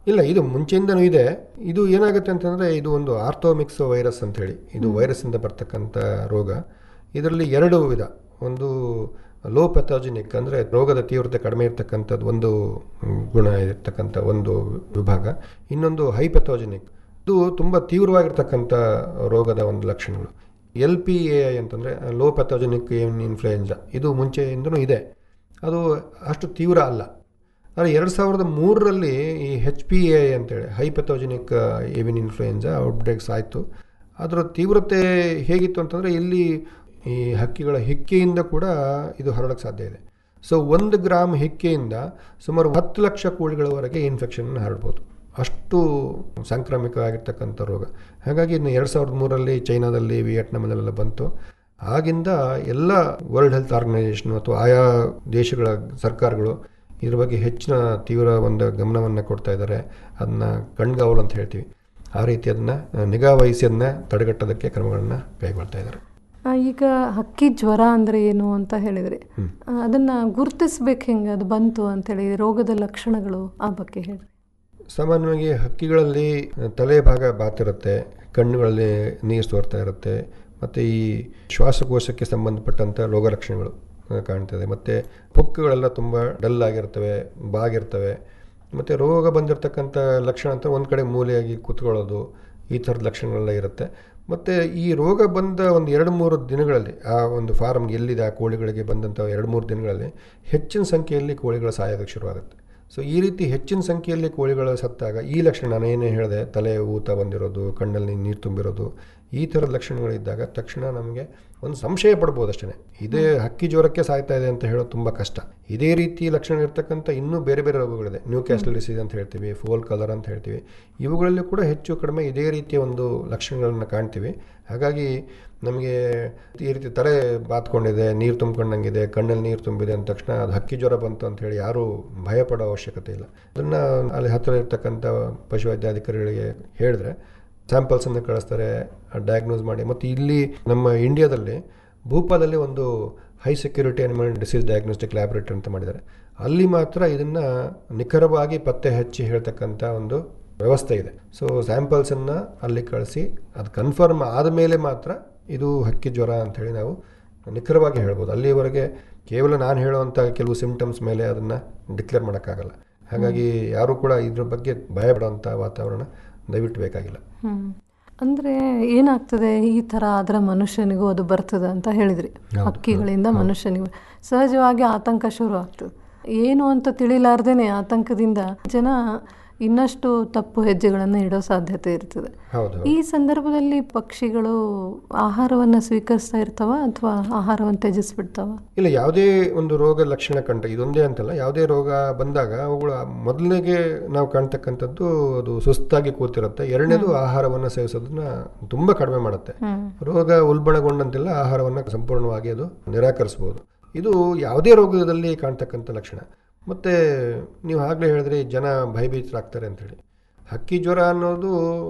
ಇಲ್ಲ ಇದು ಮುಂಚೆಯಿಂದನೂ ಇದೆ ಇದು ಏನಾಗುತ್ತೆ ಅಂತಂದರೆ ಇದು ಒಂದು ಆರ್ಥೋಮಿಕ್ಸ್ ವೈರಸ್ ಅಂತ ಹೇಳಿ ಇದು ವೈರಸ್ಸಿಂದ ಬರ್ತಕ್ಕಂಥ ರೋಗ ಇದರಲ್ಲಿ ಎರಡು ವಿಧ ಒಂದು ಲೋ ಪೆಥಾಜಿನಿಕ್ ಅಂದರೆ ರೋಗದ ತೀವ್ರತೆ ಕಡಿಮೆ ಇರ್ತಕ್ಕಂಥದ್ದು ಒಂದು ಮ್, ಗುಣ ಇರ್ತಕ್ಕಂಥ ಒಂದು ವಿಭಾಗ ಇನ್ನೊಂದು ಹೈ ಪೆಥಾಜಿನಿಕ್ ಇದು ತುಂಬ ತೀವ್ರವಾಗಿರ್ತಕ್ಕಂಥ ರೋಗದ ಒಂದು ಲಕ್ಷಣಗಳು ಎಲ್ ಪಿ ಎ ಐ ಅಂತಂದರೆ ಲೋ ಪೆಥಾಜಿನಿಕ್ ಇನ್ಫ್ಲೂಯೆಂಜಾ ಇದು ಮುಂಚೆಯಿಂದನೂ ಇದೆ ಅದು ಅಷ್ಟು ತೀವ್ರ ಅಲ್ಲ ಆದರೆ ಎರಡು ಸಾವಿರದ ಮೂರರಲ್ಲಿ ಈ ಹೆಚ್ ಪಿ ಎ ಅಂತೇಳಿ ಹೈಪೆಥೋಜೆನಿಕ್ ಏವಿನ್ ಇನ್ಫ್ಲೂಯೆನ್ಸಾ ಔಟ್ಬ್ರೇಕ್ಸ್ ಆಯಿತು ಅದರ ತೀವ್ರತೆ ಹೇಗಿತ್ತು ಅಂತಂದರೆ ಇಲ್ಲಿ ಈ ಹಕ್ಕಿಗಳ ಹಿಕ್ಕೆಯಿಂದ ಕೂಡ ಇದು ಹರಡಕ್ಕೆ ಸಾಧ್ಯ ಇದೆ ಸೊ ಒಂದು ಗ್ರಾಮ್ ಹಿಕ್ಕೆಯಿಂದ ಸುಮಾರು ಹತ್ತು ಲಕ್ಷ ಕೋಳಿಗಳವರೆಗೆ ಇನ್ಫೆಕ್ಷನ್ ಹರಡ್ಬೋದು ಅಷ್ಟು ಸಾಂಕ್ರಾಮಿಕವಾಗಿರ್ತಕ್ಕಂಥ ರೋಗ ಹಾಗಾಗಿ ಇನ್ನು ಎರಡು ಸಾವಿರದ ಮೂರರಲ್ಲಿ ಚೈನಾದಲ್ಲಿ ವಿಯೆಟ್ನಾಮಲ್ಲೆಲ್ಲ ಬಂತು ಆಗಿಂದ ಎಲ್ಲ ವರ್ಲ್ಡ್ ಹೆಲ್ತ್ ಆರ್ಗನೈಸೇಷನ್ ಅಥವಾ ಆಯಾ ದೇಶಗಳ ಸರ್ಕಾರಗಳು ಇದ್ರ ಬಗ್ಗೆ ಹೆಚ್ಚಿನ ತೀವ್ರ ಒಂದು ಗಮನವನ್ನು ಕೊಡ್ತಾ ಇದ್ದಾರೆ ಅದನ್ನ ಕಣ್ಗಾವಲು ಅಂತ ಹೇಳ್ತೀವಿ ಆ ರೀತಿ ಅದನ್ನ ನಿಗಾ ವಹಿಸಿ ಅದನ್ನ ತಡೆಗಟ್ಟೋದಕ್ಕೆ ಕ್ರಮಗಳನ್ನು ಕೈಗೊಳ್ತಾ ಇದ್ದಾರೆ ಆ, ಈಗ ಹಕ್ಕಿ ಜ್ವರ ಅಂದರೆ ಏನು ಅಂತ ಹೇಳಿದ್ರಿ ಆ, ಅದನ್ನ ಗುರುತಿಸ್ಬೇಕು ಹೆಂಗೆ ಅದು ಬಂತು ಅಂತೇಳಿ ರೋಗದ ಲಕ್ಷಣಗಳು ಆ ಬಗ್ಗೆ ಹೇಳಿ ಸಾಮಾನ್ಯವಾಗಿ ಹಕ್ಕಿಗಳಲ್ಲಿ ತಲೆ ಭಾಗ ಬಾತಿರುತ್ತೆ ಕಣ್ಣುಗಳಲ್ಲಿ ನೀರು ಸೋರ್ತಾ ಇರುತ್ತೆ ಮತ್ತು ಈ ಶ್ವಾಸಕೋಶಕ್ಕೆ ಸಂಬಂಧಪಟ್ಟಂಥ ರೋಗ ಲಕ್ಷಣಗಳು ಆ, ಕಾಣ್ತದೆ ಮತ್ತು ಪೊಕ್ಕುಗಳೆಲ್ಲ ತುಂಬ ಡಲ್ ಆಗಿರ್ತವೆ ಬಾಗಿರ್ತವೆ ಮತ್ತು ರೋಗ ಬಂದಿರತಕ್ಕಂಥ ಲಕ್ಷಣ ಅಂತ ಒಂದು ಕಡೆ ಮೂಲೆಯಾಗಿ ಕೂತ್ಕೊಳ್ಳೋದು ಈ ಥರದ ಲಕ್ಷಣಗಳೆಲ್ಲ ಇರುತ್ತೆ ಮತ್ತು ಈ ರೋಗ ಬಂದ ಒಂದು ಎರಡು ಮೂರು ದಿನಗಳಲ್ಲಿ ಆ ಒಂದು ಫಾರಮ್ಗೆ ಎಲ್ಲಿದೆ ಆ ಕೋಳಿಗಳಿಗೆ ಬಂದಂಥ ಎರಡು ಮೂರು ದಿನಗಳಲ್ಲಿ ಹೆಚ್ಚಿನ ಸಂಖ್ಯೆಯಲ್ಲಿ ಕೋಳಿಗಳು ಸಾಯೋದಕ್ಕೆ ಶುರುವಾಗುತ್ತೆ ಸೊ ಈ ರೀತಿ ಹೆಚ್ಚಿನ ಸಂಖ್ಯೆಯಲ್ಲಿ ಕೋಳಿಗಳು ಸತ್ತಾಗ ಈ ಲಕ್ಷಣ ನಾನು ಏನೇ ಹೇಳಿದೆ ತಲೆ ಊತ ಬಂದಿರೋದು ಕಣ್ಣಲ್ಲಿ ನೀರು ತುಂಬಿರೋದು ಈ ಥರದ ಲಕ್ಷಣಗಳಿದ್ದಾಗ ತಕ್ಷಣ ನಮಗೆ ಒಂದು ಸಂಶಯ ಪಡ್ಬೋದು ಅಷ್ಟೇ ಇದೇ ಹಕ್ಕಿ ಜ್ವರಕ್ಕೆ ಸಾಯ್ತಾ ಇದೆ ಅಂತ ಹೇಳೋದು ತುಂಬ ಕಷ್ಟ ಇದೇ ರೀತಿ ಲಕ್ಷಣ ಇರ್ತಕ್ಕಂಥ ಇನ್ನೂ ಬೇರೆ ಬೇರೆ ರೋಗಗಳಿದೆ ನ್ಯೂ ಕ್ಯಾಸ್ಟಲ್ ಡಿಸೀಸ್ ಅಂತ ಹೇಳ್ತೀವಿ ಫೋಲ್ ಕಲರ್ ಅಂತ ಹೇಳ್ತೀವಿ ಇವುಗಳಲ್ಲಿ ಕೂಡ ಹೆಚ್ಚು ಕಡಿಮೆ ಇದೇ ರೀತಿಯ ಒಂದು ಲಕ್ಷಣಗಳನ್ನು ಕಾಣ್ತೀವಿ ಹಾಗಾಗಿ ನಮಗೆ ಈ ರೀತಿ ತಲೆ ಬಾತ್ಕೊಂಡಿದೆ ನೀರು ತುಂಬ್ಕೊಂಡಂಗಿದೆ ಕಣ್ಣಲ್ಲಿ ನೀರು ತುಂಬಿದೆ ಅಂದ ತಕ್ಷಣ ಅದು ಹಕ್ಕಿ ಜ್ವರ ಬಂತು ಅಂತ ಹೇಳಿ ಯಾರೂ ಭಯ ಪಡೋ ಅವಶ್ಯಕತೆ ಇಲ್ಲ ಅದನ್ನು ಅಲ್ಲಿ ಹತ್ತಿರ ಇರ್ತಕ್ಕಂಥ ಪಶುವೈದ್ಯಾಧಿಕಾರಿಗಳಿಗೆ ಹೇಳಿದ್ರೆ ಸ್ಯಾಂಪಲ್ಸನ್ನು ಕಳಿಸ್ತಾರೆ ಡಯಾಗ್ನೋಸ್ ಮಾಡಿ ಮತ್ತು ಇಲ್ಲಿ ನಮ್ಮ ಇಂಡಿಯಾದಲ್ಲಿ ಭೂಪಾಲಲ್ಲಿ ಒಂದು high security animal disease diagnostic laboratory ಅಂತ ಮಾಡಿದ್ದಾರೆ ಅಲ್ಲಿ ಮಾತ್ರ ಇದನ್ನು ನಿಖರವಾಗಿ ಪತ್ತೆ ಹಚ್ಚಿ ಹೇಳ್ತಕ್ಕಂಥ ಒಂದು ವ್ಯವಸ್ಥೆ ಇದೆ ಸೊ ಸ್ಯಾಂಪಲ್ಸನ್ನು ಅಲ್ಲಿ ಕಳಿಸಿ ಅದು ಕನ್ಫರ್ಮ್ ಆದಮೇಲೆ ಮಾತ್ರ ಇದು ಹಕ್ಕಿ ಜ್ವರ ಅಂಥೇಳಿ ನಾವು ನಿಖರವಾಗಿ ಹೇಳ್ಬೋದು ಅಲ್ಲಿವರೆಗೆ ಕೇವಲ ನಾನು ಹೇಳುವಂಥ ಕೆಲವು ಸಿಂಪ್ಟಮ್ಸ್ ಮೇಲೆ ಅದನ್ನು ಡಿಕ್ಲೇರ್ ಮಾಡೋಕ್ಕಾಗಲ್ಲ ಹಾಗಾಗಿ ಯಾರೂ ಕೂಡ ಇದ್ರ ಬಗ್ಗೆ ಭಯ ಪಡೋಂಥ ವಾತಾವರಣ ದಯವಿಟ್ಟು ಬೇಕಾಗಿಲ್ಲ ಹ್ಮ್. ಅಂದ್ರೆ ಏನಾಗ್ತದೆ ಈ ಥರ ಆದ್ರೆ ಮನುಷ್ಯನಿಗೂ ಅದು ಬರ್ತದೆ ಅಂತ ಹೇಳಿದ್ರಿ ಹಕ್ಕಿಗಳಿಂದ ಮನುಷ್ಯನಿಗೂ ಸಹಜವಾಗಿ ಆತಂಕ ಶುರು ಆಗ್ತದೆ ಏನು ಅಂತ ತಿಳಿಲಾರ್ದೇನೆ ಆತಂಕದಿಂದ ಜನ ಇನ್ನಷ್ಟು ತಪ್ಪು ಹೆಜ್ಜೆಗಳನ್ನು ಇಡೋ ಸಾಧ್ಯತೆ ಇರ್ತದೆ ಹೌದು ಈ ಸಂದರ್ಭದಲ್ಲಿ ಪಕ್ಷಿಗಳು ಆಹಾರವನ್ನು ಸ್ವೀಕರಿಸ್ತಾ ಇರ್ತಾವ ಅಥವಾ ಆಹಾರವನ್ನು ತ್ಯಜಿಸ್ಬಿಡ್ತಾವ ಇಲ್ಲ ಯಾವುದೇ ಒಂದು ರೋಗ ಲಕ್ಷಣ ಕಂಡ ಇದೊಂದೇ ಅಂತಲ್ಲ ಯಾವುದೇ ರೋಗ ಬಂದಾಗ ಅವುಗಳ ಮೊದಲಿಗೆ ನಾವು ಕಾಣ್ತಕ್ಕಂಥದ್ದು ಅದು ಸುಸ್ತಾಗಿ ಕೂತಿರುತ್ತೆ ಎರಡನೇದು ಆಹಾರವನ್ನು ಸೇವಿಸೋದನ್ನ ತುಂಬ ಕಡಿಮೆ ಮಾಡುತ್ತೆ ರೋಗ ಉಲ್ಬಣಗೊಂಡಂತೆಲ್ಲ ಆಹಾರವನ್ನು ಸಂಪೂರ್ಣವಾಗಿ ಅದು ನಿರಾಕರಿಸ್ಬೋದು ಇದು ಯಾವುದೇ ರೋಗದಲ್ಲಿ ಕಾಣ್ತಕ್ಕಂಥ ಲಕ್ಷಣ ಮತ್ತು ನೀವು ಆಗಲೇ ಹೇಳಿದ್ರಿ ಜನ ಭಯಭೀತರಾಗ್ತಾರೆ ಅಂತೇಳಿ ಹಕ್ಕಿ ಜ್ವರ ಅನ್ನೋದು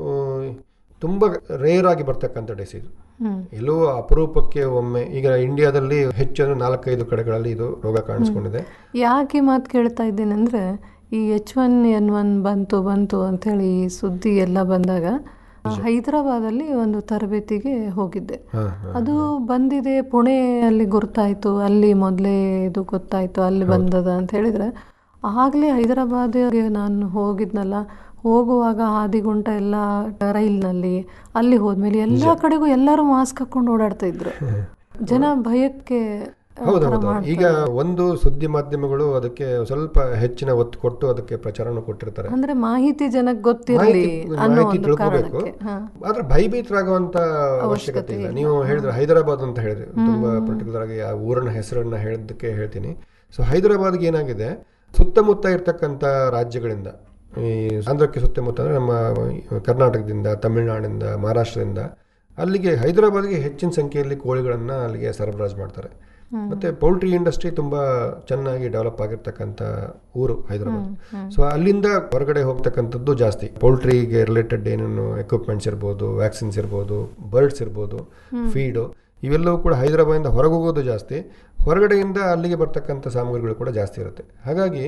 ತುಂಬ ರೇರ್ ಆಗಿ ಬರ್ತಕ್ಕಂಥ ಡಿಸೀಸ್ ಎಲ್ಲೋ ಅಪರೂಪಕ್ಕೆ ಒಮ್ಮೆ ಈಗ ಇಂಡಿಯಾದಲ್ಲಿ ಹೆಚ್ಚು ನಾಲ್ಕೈದು ಕಡೆಗಳಲ್ಲಿ ಇದು ರೋಗ ಕಾಣಿಸ್ಕೊಂಡಿದೆ ಯಾಕೆ ಮಾತು ಕೇಳ್ತಾ ಇದ್ದೇನೆ ಅಂದರೆ ಈ ಎಚ್ ಒನ್ ಎನ್ ಒನ್ ಬಂತು ಬಂತು ಅಂಥೇಳಿ ಸುದ್ದಿ ಎಲ್ಲ ಬಂದಾಗ ಹೈದರಾಬಾದಲ್ಲಿ ಒಂದು ತರಬೇತಿಗೆ ಹೋಗಿದ್ದೆ ಹಾ, ಅದು ಬಂದಿದೆ ಪುಣೆಯಲ್ಲಿ ಗುರ್ತಾಯ್ತು ಅಲ್ಲಿ ಮೊದಲೇ ಇದು ಗೊತ್ತಾಯ್ತು ಅಲ್ಲಿ ಬಂದದ ಅಂತ ಹೇಳಿದ್ರೆ ಆಗಲೇ ಹೈದರಾಬಾದಿಗೆ ನಾನು ಹೋಗಿದ್ನಲ್ಲ ಹೋಗುವಾಗ ಹಾದಿಗುಂಟ ಎಲ್ಲ ರೈಲ್ನಲ್ಲಿ ಅಲ್ಲಿ ಹೋದ್ಮೇಲೆ ಎಲ್ಲ ಕಡೆಗೂ ಎಲ್ಲರೂ ಮಾಸ್ಕ್ ಹಾಕೊಂಡು ಓಡಾಡ್ತಾ ಇದ್ರು ಜನ ಭಯಕ್ಕೆ ಆ ಹೌದು ಥರ ಹೌದು ಮಾಡ್ತಾರೆ. ಈಗ ಒಂದು ಸುದ್ದಿ ಮಾಧ್ಯಮಗಳು ಅದಕ್ಕೆ ಸ್ವಲ್ಪ ಹೆಚ್ಚಿನ ಒತ್ತು ಕೊಟ್ಟು ಅದಕ್ಕೆ ಪ್ರಚಾರನೂ ಕೊಟ್ಟಿರ್ತಾರೆ ಅಂದ್ರೆ ಮಾಹಿತಿ ಜನಕ್ಕೆ ಗೊತ್ತಿರಲಿ ಮಾಹಿತಿ ಅನ್ನೋ ಮಾಹಿತಿ ಒಂದು ತಿಳ್ಕೋಬೇಕು ಕಾರಣಕ್ಕೆ ಹಾ. ಆದ್ರೆ ಭಯಭೀತರಾಗುವಂತ ಅವಶ್ಯಕತೆ ಇಲ್ಲ ನೀವು ಹೇಳಿದ್ರೆ ಹೈದರಾಬಾದ್ ಅಂತ ಹೇಳಿದ್ರಿ ತುಂಬಾ ಪರ್ಟಿಕ್ಯುಲರ್ ಆಗಿ ಆ ಊರಿನ ಹೆಸರನ್ನ ಹೇಳಿದ್ದಕ್ಕೆ ಹೇಳ್ತೀನಿ ಸೊ ಹೈದರಾಬಾದ್ಗೆ ಏನಾಗಿದೆ ಸುತ್ತಮುತ್ತ ಇರ್ತಕ್ಕಂಥ ರಾಜ್ಯಗಳಿಂದ ಈ ಆಂಧ್ರಕ್ಕೆ ಸುತ್ತಮುತ್ತ ಅಂದ್ರೆ ನಮ್ಮ ಕರ್ನಾಟಕದಿಂದ ತಮಿಳುನಾಡಿಂದ ಮಹಾರಾಷ್ಟ್ರದಿಂದ ಅಲ್ಲಿಗೆ ಹೈದರಾಬಾದ್ಗೆ ಹೆಚ್ಚಿನ ಸಂಖ್ಯೆಯಲ್ಲಿ ಕೋಳಿಗಳನ್ನ ಅಲ್ಲಿಗೆ ಸರಬರಾಜು ಮಾಡ್ತಾರೆ ಮತ್ತೆ ಪೌಲ್ಟ್ರಿ ಇಂಡಸ್ಟ್ರಿ ತುಂಬಾ ಚೆನ್ನಾಗಿ ಡೆವಲಪ್ ಆಗಿರ್ತಕ್ಕಂಥ ಊರು ಹೈದರಾಬಾದ್ ಸೊ ಅಲ್ಲಿಂದ ಹೊರಗಡೆ ಹೋಗ್ತಕ್ಕಂಥದ್ದು ಜಾಸ್ತಿ ಪೌಲ್ಟ್ರಿಗೆ ರಿಲೇಟೆಡ್ ಏನೇನು ಎಕ್ವಿಪ್ಮೆಂಟ್ಸ್ ಇರ್ಬೋದು ವ್ಯಾಕ್ಸಿನ್ಸ್ ಇರ್ಬೋದು ಬರ್ಡ್ಸ್ ಇರ್ಬೋದು ಫೀಡು ಇವೆಲ್ಲವೂ ಕೂಡ ಹೈದರಾಬಾದಿಂದ ಹೊರಗೆ ಹೋಗೋದು ಜಾಸ್ತಿ ಹೊರಗಡೆಯಿಂದ ಅಲ್ಲಿಗೆ ಬರ್ತಕ್ಕಂಥ ಸಾಮಗ್ರಿಗಳು ಕೂಡ ಜಾಸ್ತಿ ಇರುತ್ತೆ ಹಾಗಾಗಿ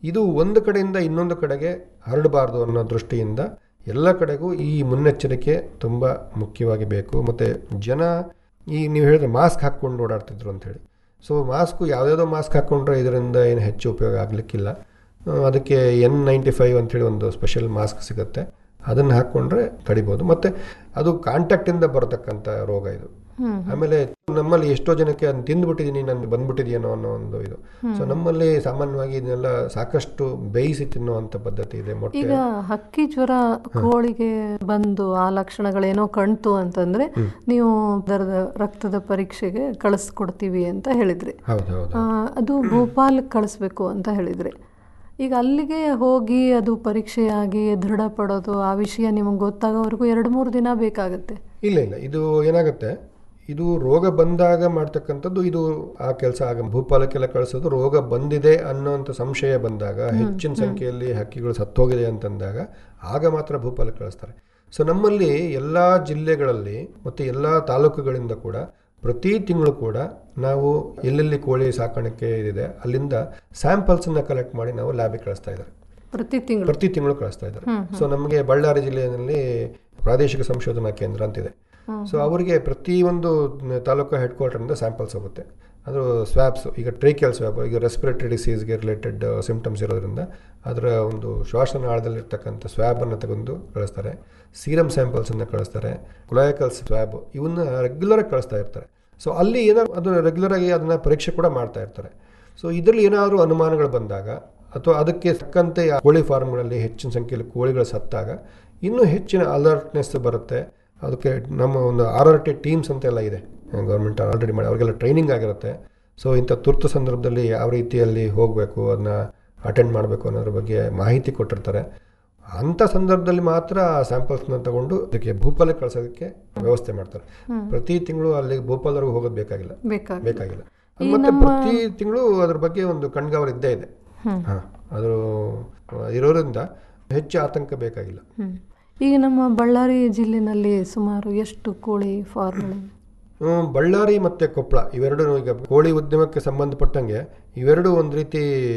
ಇದು ಒಂದು ಕಡೆಯಿಂದ ಇನ್ನೊಂದು ಕಡೆಗೆ ಹರಡಬಾರ್ದು ಅನ್ನೋ ದೃಷ್ಟಿಯಿಂದ ಎಲ್ಲ ಕಡೆಗೂ ಈ ಮುನ್ನೆಚ್ಚರಿಕೆ ತುಂಬ ಮುಖ್ಯವಾಗಿ ಬೇಕು ಮತ್ತು ಜನ ಈ ನೀವು ಹೇಳಿದ್ರೆ ಮಾಸ್ಕ್ ಹಾಕ್ಕೊಂಡು ಓಡಾಡ್ತಿದ್ರು ಅಂಥೇಳಿ ಸೊ ಮಾಸ್ಕು ಯಾವುದ್ಯಾವುದೋ ಮಾಸ್ಕ್ ಹಾಕ್ಕೊಂಡ್ರೆ ಇದರಿಂದ ಏನು ಹೆಚ್ಚು ಉಪಯೋಗ ಆಗಲಿಕ್ಕಿಲ್ಲ ಆ, ಅದಕ್ಕೆ ಎನ್ ನೈಂಟಿ ಫೈವ್ ಅಂಥೇಳಿ ಒಂದು ಸ್ಪೆಷಲ್ ಮಾಸ್ಕ್ ಸಿಗುತ್ತೆ ಅದನ್ನು ಹಾಕ್ಕೊಂಡ್ರೆ ತಡಿಬೋದು ಮತ್ತು ಅದು ಕಾಂಟ್ಯಾಕ್ಟಿಂದ ಬರತಕ್ಕಂಥ ರೋಗ ಇದು ಆಮೇಲೆ ನಮ್ಮಲ್ಲಿ ಎಷ್ಟೋ ಜನಕ್ಕೆ ಅದನ್ನ ತಿಂದ್ಬಿಟ್ಟಿದ್ದೀನಿ ನನಗೆ ಬಂದ್ಬಿಟ್ಟಿದೆಯೇನೋ ಅನ್ನೋ ಒಂದು ಇದು ಸೊ ನಮ್ಮಲ್ಲಿ ಸಾಮಾನ್ಯವಾಗಿ ಇದನ್ನೆಲ್ಲ ಸಾಕಷ್ಟು ಬೇಯಿಸಿ ತಿನ್ನುವಂಥ ಪದ್ಧತಿ ಇದೆ ಮೊಟ್ಟೆ ಈಗ ಹಕ್ಕಿ ಜ್ವರ ಕೋಳಿಗೆ ಬಂದು ಆ ಲಕ್ಷಣಗಳೇನೋ ಕಾಣ್ತು ಅಂತಂದ್ರೆ ನೀವು ಅದರದ ರಕ್ತದ ಪರೀಕ್ಷೆಗೆ ಕಳಿಸ್ಕೊಡ್ತೀವಿ ಅಂತ ಹೇಳಿದ್ರಿ ಹೌದು ಹೌದು ಆ, ಅದು ಭೋಪಾಲ್ಗೆ ಕಳಿಸ್ಬೇಕು ಅಂತ ಹೇಳಿದ್ರಿ ಈಗ ಅಲ್ಲಿಗೆ ಹೋಗಿ ಅದು ಪರೀಕ್ಷೆಯಾಗಿ ದೃಢಪಡೋದು ಆ ವಿಷಯ ನಿಮಗೆ ಗೊತ್ತಾಗೋವರೆಗೂ ಎರಡು ಮೂರು ದಿನ ಬೇಕಾಗುತ್ತೆ ಇಲ್ಲ ಇಲ್ಲ ಇದು ಏನಾಗುತ್ತೆ ಇದು ರೋಗ ಬಂದಾಗ ಮಾಡ್ತಕ್ಕಂಥದ್ದು ಇದು ಆ ಕೆಲಸ ಆಗ ಭೂಪಾಲಕ್ಕೆಲ್ಲ ಕಳಿಸೋದು ರೋಗ ಬಂದಿದೆ ಅನ್ನೋಂಥ ಸಂಶಯ ಬಂದಾಗ ಹೆಚ್ಚಿನ ಸಂಖ್ಯೆಯಲ್ಲಿ ಹಕ್ಕಿಗಳು ಸತ್ತೋಗಿದೆ ಅಂತಂದಾಗ ಆಗ ಮಾತ್ರ ಭೂಪಾಲಕ್ಕೆ ಕಳಿಸ್ತಾರೆ ಸೊ ನಮ್ಮಲ್ಲಿ ಎಲ್ಲ ಜಿಲ್ಲೆಗಳಲ್ಲಿ ಮತ್ತು ಎಲ್ಲ ತಾಲೂಕುಗಳಿಂದ ಕೂಡ ಪ್ರತಿ ತಿಂಗಳು ಕೂಡ ನಾವು ಎಲ್ಲೆಲ್ಲಿ ಕೋಳಿ ಸಾಕಾಣಿಕೆ ಇದೆ ಅಲ್ಲಿಂದ ಸ್ಯಾಂಪಲ್ಸನ್ನ ಕಲೆಕ್ಟ್ ಮಾಡಿ ನಾವು ಲ್ಯಾಬಿಗೆ ಕಳಿಸ್ತಾ ಇದ್ದಾರೆ ಪ್ರತಿ ತಿಂಗಳು ಪ್ರತಿ ತಿಂಗಳು ಕಳಿಸ್ತಾ ಇದ್ದಾರೆ ಸೊ ನಮಗೆ ಬಳ್ಳಾರಿ ಜಿಲ್ಲೆಯಲ್ಲಿ ಪ್ರಾದೇಶಿಕ ಸಂಶೋಧನಾ ಕೇಂದ್ರ ಅಂತಿದೆ ಸೊ ಅವರಿಗೆ ಪ್ರತಿ ಒಂದು ತಾಲೂಕು ಹೆಡ್ ಕ್ವಾರ್ಟರಿಂದ ಸ್ಯಾಂಪಲ್ಸ್ ಹೋಗುತ್ತೆ ಅದು ಸ್ವ್ಯಾಬ್ಸ್ ಈಗ ಟ್ರೇಕಿಯಲ್ ಸ್ವ್ಯಾಬ್ ಈಗ ರೆಸ್ಪಿರೇಟರಿ ಡಿಸೀಸ್ಗೆ ರಿಲೇಟೆಡ್ ಸಿಂಪ್ಟಮ್ಸ್ ಇರೋದ್ರಿಂದ ಅದರ ಒಂದು ಶ್ವಾಸನಾಳದಲ್ಲಿರ್ತಕ್ಕಂಥ ಸ್ವ್ಯಾಬನ್ನು ತಗೊಂಡು ಕಳಿಸ್ತಾರೆ ಸೀರಮ್ ಸ್ಯಾಂಪಲ್ಸನ್ನು ಕಳಿಸ್ತಾರೆ ಕೊಲಾಯಕಲ್ ಸ್ವ್ಯಾಬ್ ಇವನ್ನ ರೆಗ್ಯುಲರಾಗಿ ಕಳಿಸ್ತಾ ಇರ್ತಾರೆ ಸೊ ಅಲ್ಲಿ ಏನಾದ್ರು ಅದು ರೆಗ್ಯುಲರಾಗಿ ಅದನ್ನು ಪರೀಕ್ಷೆ ಕೂಡ ಮಾಡ್ತಾ ಇರ್ತಾರೆ ಸೊ ಇದರಲ್ಲಿ ಏನಾದರೂ ಅನುಮಾನಗಳು ಬಂದಾಗ ಅಥವಾ ಅದಕ್ಕೆ ತಕ್ಕಂತೆ ಆ ಕೋಳಿ ಫಾರ್ಮ್ಗಳಲ್ಲಿ ಹೆಚ್ಚಿನ ಸಂಖ್ಯೆಯಲ್ಲಿ ಕೋಳಿಗಳು ಸತ್ತಾಗ ಇನ್ನೂ ಹೆಚ್ಚಿನ ಅಲರ್ಟ್ನೆಸ್ ಬರುತ್ತೆ ಅದಕ್ಕೆ ನಮ್ಮ ಒಂದು ಆರ್ ಆರ್ ಟಿ ಟೀಮ್ಸ್ ಅಂತೆಲ್ಲ ಇದೆ ಗೌರ್ಮೆಂಟ್ ಆಲ್ರೆಡಿ ಮಾಡಿ ಅವರಿಗೆಲ್ಲ ಟ್ರೈನಿಂಗ್ ಆಗಿರುತ್ತೆ ಸೊ ಇಂಥ ತುರ್ತು ಸಂದರ್ಭದಲ್ಲಿ ಯಾವ ರೀತಿಯಲ್ಲಿ ಹೋಗಬೇಕು ಅದನ್ನ ಅಟೆಂಡ್ ಮಾಡಬೇಕು ಅನ್ನೋದ್ರ ಬಗ್ಗೆ ಮಾಹಿತಿ ಕೊಟ್ಟಿರ್ತಾರೆ ಅಂಥ ಸಂದರ್ಭದಲ್ಲಿ ಮಾತ್ರ ಆ ಸ್ಯಾಂಪಲ್ಸ್ನ ತಗೊಂಡು ಅದಕ್ಕೆ ಭೂಪಾಲಕ್ಕೆ ಕಳ್ಸೋದಕ್ಕೆ ವ್ಯವಸ್ಥೆ ಮಾಡ್ತಾರೆ ಪ್ರತಿ ತಿಂಗಳು ಅಲ್ಲಿ ಭೂಪಾಲವರೆಗೂ ಹೋಗೋದು ಬೇಕಾಗಿಲ್ಲ ಬೇಕಾಗುತ್ತೆ ಬೇಕಾಗಿಲ್ಲ ಮತ್ತೆ ಪ್ರತಿ ತಿಂಗಳು ಅದ್ರ ಬಗ್ಗೆ ಒಂದು ಕಣ್ಗಾವಲು ಇದ್ದೇ ಇದೆ ಹಾ ಅದು ಇರೋದ್ರಿಂದ ಹೆಚ್ಚು ಆತಂಕ ಬೇಕಾಗಿಲ್ಲ ಹ್ಮ್. ಈಗ ನಮ್ಮ ಬಳ್ಳಾರಿ ಜಿಲ್ಲೆನಲ್ಲಿ ಸುಮಾರು ಎಷ್ಟು ಕೋಳಿ ಫಾರ್ಮ್ಗಳಿವೆ ಹ್ಮ್, ಬಳ್ಳಾರಿ ಮತ್ತೆ ಕೊಪ್ಪಳ ಇವೆರಡು ಈಗ ಕೋಳಿ ಉದ್ಯಮಕ್ಕೆ ಸಂಬಂಧಪಟ್ಟಂಗೆ ಇವೆರಡು ಒಂದು ರೀತಿ